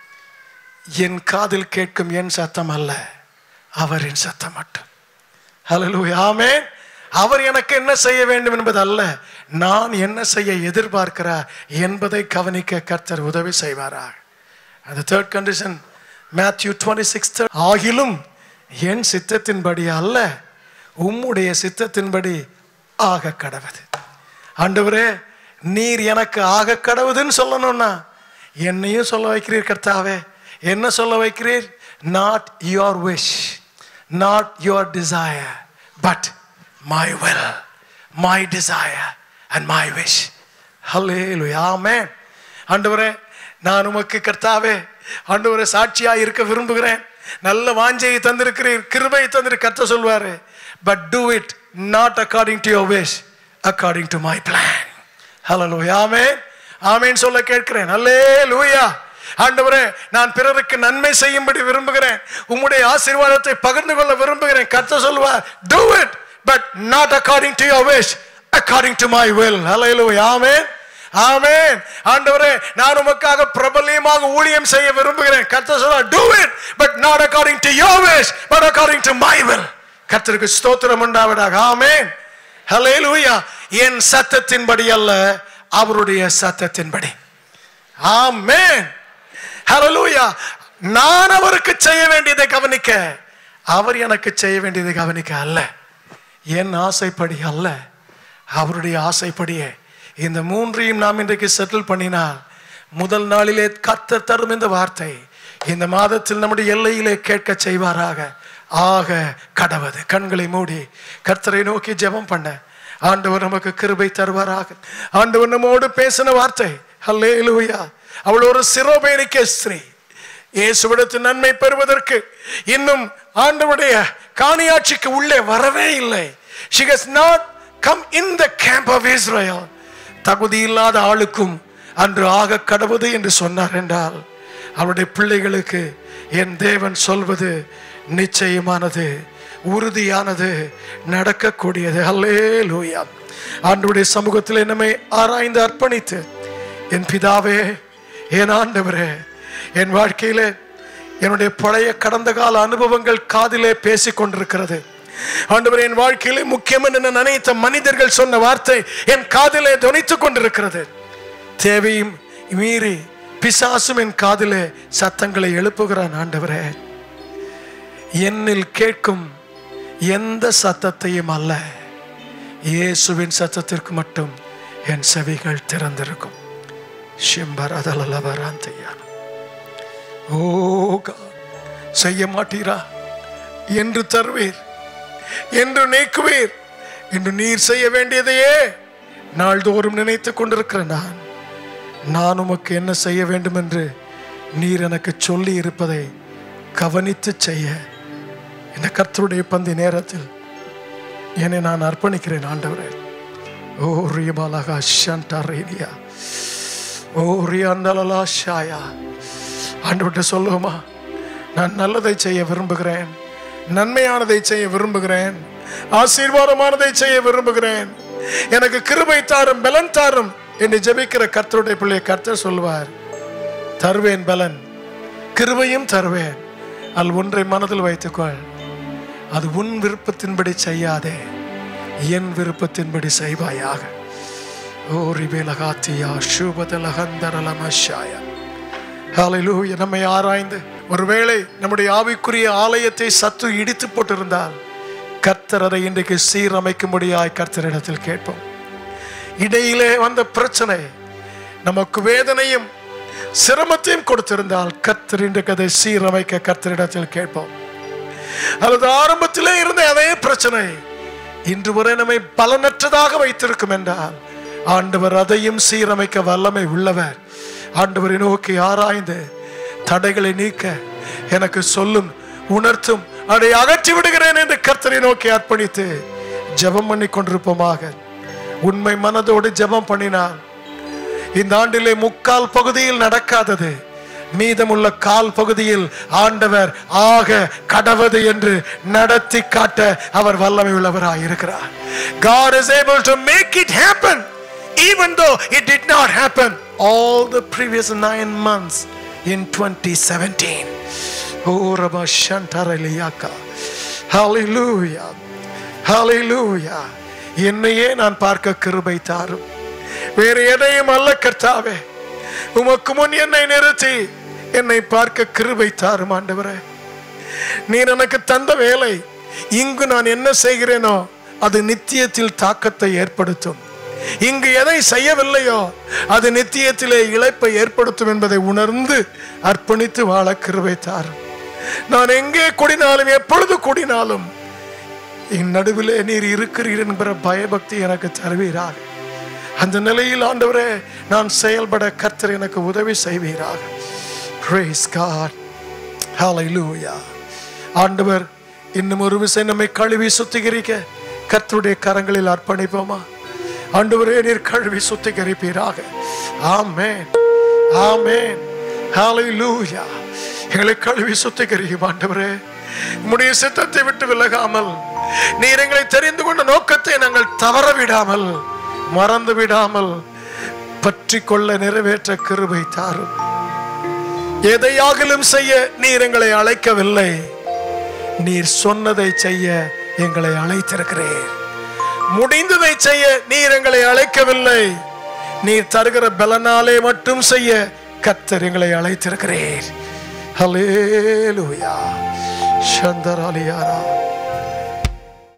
என் காதில் கேட்கும் என் சத்தம் அல்ல அவரின் சத்தம் மட்டும் ஹalleluya ஆமென் அவர் எனக்கு என்ன செய்ய வேண்டும் என்பது அல்ல நான் என்ன செய்ய எதிர்பார்க்கிறார் என்பதை கவனிக்க கர்த்தர் உதவி செய்வாராக அந்த third condition Matthew twenty six ஆகிலும் என் சித்தத்தின்படி அல்ல உம்முடைய சித்தத்தின்படி ஆக கடவுது ஆண்டவரே நீர் எனக்கு ஆக கடவுதுன்னு சொல்லணும்னா என்னையும் சொல்ல வைக்கிறீர் கர்த்தாவே என்ன சொல்ல வைக்கிறீர் not your wish not your desire but my will my desire and my wish ஹல்லேலூயா ஆமென் ஆண்டவரே நான் உமக்கு கர்த்தாவே ஆண்டவரே சாட்சியா இருக்க விரும்புகிறேன் நல்ல வாஞ்சையை தந்திருக்கிறீர் கிருபையை தந்திரு கர்த்த சொல்வாரு but do it not according to your wish according to my plan ஹalleluya ஆமென் ஆமென் சொல்ல கேட்கிறேன் அல்லேலூயா ஆண்டவரே நான் பிறருக்கு நன்மை செய்யும்படி விரும்புகிறேன் உம்முடைய ஆசீர்வாதத்தை பகிர்ந்து கொள்ள விரும்புகிறேன் கர்த்த சொல்வார் do it but not according to your wish according to my will hallelujah ஆமென் ஆமென் ஆண்டவரே நான் உமக்காக பிரபல்யமாக ஊழியம் செய்ய விரும்புகிறேன் கர்த்தர் சொல்றார் do it but not according to your wish but according to my will கர்த்தருக்கு ஸ்தோத்திரம் உண்டாவதாக ஆமென் ஹalleluya என் சத்தத்தின்படி அல்ல அவருடைய சத்தத்தின்படி ஆமென் ஹalleluya நான் அவருக்கு செய்ய வேண்டியதை கவனிக்க அவர் எனக்கு செய்ய வேண்டியதை கவனிக்க அல்ல என் ஆசைப்படி அல்ல அவருடைய ஆசைப்படியே இந்த மூன்றையும் நாம் இன்றைக்கு செட்டில் பண்ணினால் முதல் நாளிலே கத்தர் தரும் இந்த வார்த்தை இந்த மாதத்தில் நம்முடைய எல்லையிலே கேட்க செய்வாராக ஆக கடவது கண்களை மூடி கர்த்தரை நோக்கி ஜெபம் பண்ண ஆண்டவர் நமக்கு கிருபை தருவாராக ஆண்டவர் நம்மோடு பேசின வார்த்தை ஹல்லேலூயா அவள் ஒரு சிரோபேனிக்க ஸ்திரீ இயேசுவிடத்து நன்மை பெறுவதற்கு இன்னும் ஆண்டவருடைய காணியாட்சிக்கு உள்ளே வரவே இல்லை she has not come in the camp of Israel தகுதி இல்லாத ஆளுக்கும் அன்று ஆக கடவுது என்று சொன்னார் என்றால் அவருடைய பிள்ளைகளுக்கு என் தேவன் சொல்வது நிச்சயமானது உறுதியானது நடக்கக்கூடியது அல்லே லூயா ஆண்டுடைய சமூகத்தில் நம்மை ஆராய்ந்து அர்ப்பணித்து என் பிதாவே என் ஆண்டவரே என் வாழ்க்கையிலே என்னுடைய பழைய கடந்த கால அனுபவங்கள் காதிலே பேசிக் கொண்டிருக்கிறது ஆண்டவர் என் வாழ்க்கையிலே முக்கியம் என்று நினைத்த மனிதர்கள் சொன்ன வார்த்தை என் காதிலே துணித்துக் கொண்டிருக்கிறது தேவையும் மீறி பிசாசும் என் காதிலே சத்தங்களை எழுப்புகிறான் ஆண்டவரே என்னில் கேட்கும் எந்த சத்தத்தையும் அல்ல இயேசுவின் சத்தத்திற்கு மட்டும் என் செவிகள் திறந்திருக்கும் சிம்பரதலவராந்தையா ஓ God, செய்ய மாட்டீரா என்று தருவீர் என்று நீக்குவீர் என்று நீர் செய்ய வேண்டியதையே நாள்தோறும் நினைத்துக் கொண்டிருக்கிற நான் நான் உமக்கு என்ன செய்ய வேண்டும் என்று நீர் எனக்கு சொல்லி இருப்பதை கவனித்து செய்ய இந்த கர்த்தருடைய பந்தி நேரத்தில் என்னை நான் அர்ப்பணிக்கிறேன் ஆண்டவரே ஓ ரியபாலகா ஷண்டரேனியா ஓ ரியாண்டலலா ஷாயா ஆண்டவர்கிட்ட சொல்லுவோமா நான் நல்லதை செய்ய விரும்புகிறேன் நன்மையானதை செய்ய விரும்புகிறேன் ஆசீர்வாதமானதை செய்ய விரும்புகிறேன் எனக்கு கிருபை தாரும் பலன் தாரும் என்று ஜெபிக்கிற கர்த்தருடைய பிள்ளையை கர்த்தர் சொல்வார் தருவேன் பலன் கிருபையும் தருவேன் அல் ஒன்றை மனதில் வைத்துக்கொள் அது உன் விருப்பத்தின்படி செய்யாதே என் விருப்பத்தின்படி செய்வாயாக ஓ ரிபேலகாத்தியா சுபதலகந்தரலமஷாயா ஹalleluya நம்மை ஆராய்ந்து ஒருவேளை நம்முடைய ஆவிக்குரிய ஆலயத்தை சத்து இடித்து போட்டிருந்தால் கர்த்தர் அதை இன்றைக்கு சீரமைக்கும்படியாய் கர்த்தரிடத்தில் கேட்போம் இடையிலே வந்த பிரச்சனை நமக்கு வேதனையும் சிரமத்தையும் கொடுத்திருந்தால் கர்த்தரின் கதை சீரமைக்க கர்த்தரிடத்தில் கேட்போம் அல்லது ஆரம்பத்திலே இருந்த அதே பிரச்சனை இன்று வரை நம்மை பலனற்றதாக வைத்திருக்கும் என்றால் ஆண்டவர் அதையும் சீரமைக்க வல்லமை உள்ளவர் ஆண்டவரை நோக்கி ஆராய்ந்து தடைகளை நீக்க எனக்கு சொல்லும் உணர்த்தும் அதை அகற்றி விடுகிறேன் என்று கர்த்தரை நோக்கி அர்ப்பணித்து ஜெபம் பண்ணி கொண்டிருப்போமாக உண்மை மனதோடு ஜெபம் பண்ணினால் இந்த ஆண்டிலே முக்கால் பகுதியில் நடக்காதது மீதமுள்ள கால் பகுதியில் ஆண்டவர் ஆக கடவது என்று நடத்தி காட்ட அவர் வல்லமை உள்ளவராய் இருக்கிறார் God is able to make it happen even though it did not happen all the previous nine months in 2017 Oh Rabba Shantaraliyaka Hallelujah Hallelujah என்னையே நான் பார்க்க கிருபை தாரும் வேறு எதையும் அல்ல கர்த்தாவே உமக்கு முன் என்னை நிறுத்தி என்னை பார்க்க கிருபை தாரும் ஆண்டவரே நீர் எனக்கு தந்த வேலை இங்கு நான் என்ன செய்கிறேனோ அது நித்தியத்தில் தாக்கத்தை ஏற்படுத்தும் இங்கு எதை செய்யவில்லையோ அது நித்தியத்திலே இழைப்பை ஏற்படுத்தும் என்பதை உணர்ந்து அர்ப்பணித்து வாழ கிருபை தாரும் நான் எங்கே கூடினாலும் எப்பொழுது கூடினாலும் என் நடுவிலே நீர் இருக்கிறீர் என்கிற பயபக்தி எனக்கு தருவீராக அந்த நிலையில் ஆண்டவரே நான் செயல்பட கர்த்தர் எனக்கு உதவி செய்வீராக Praise God. Hallelujah. ஆண்டவர் இன்னும் ஒரு விசை நம்மை கழுவி சுத்திகரிக்க கர்த்தருடைய கரங்களில் அர்ப்பணிப்போமா ஆண்டவரே நீர் கழுவி சுத்திகரிப்பீராக ஆமென் ஆமென் ஹalleluya எங்களை கழுவி சுத்திகரிக்கும் ஆண்டவரே உம்முடைய சித்தத்தை விட்டு விலகாமல் நீர் எங்களை தெரிந்து கொண்ட நோக்கத்தை நாங்கள் தவற விடாமல் மறந்து விடாமல் பற்றி கொள்ள நிறைவேற்ற கிருபை தாரும் எதையாகிலும் செய்ய நீர் எங்களை அழைக்கவில்லை நீர் சொன்னதை செய்ய எங்களை அழைத்திருக்கிறீர் முடிந்ததை செய்ய நீர் எங்களை அழைக்கவில்லை நீர் தருகிற பலனாலே மட்டும் செய்ய கத்தர் எங்களை அழைத்திருக்கிறீர் ஹalleluya சந்தராலியாரா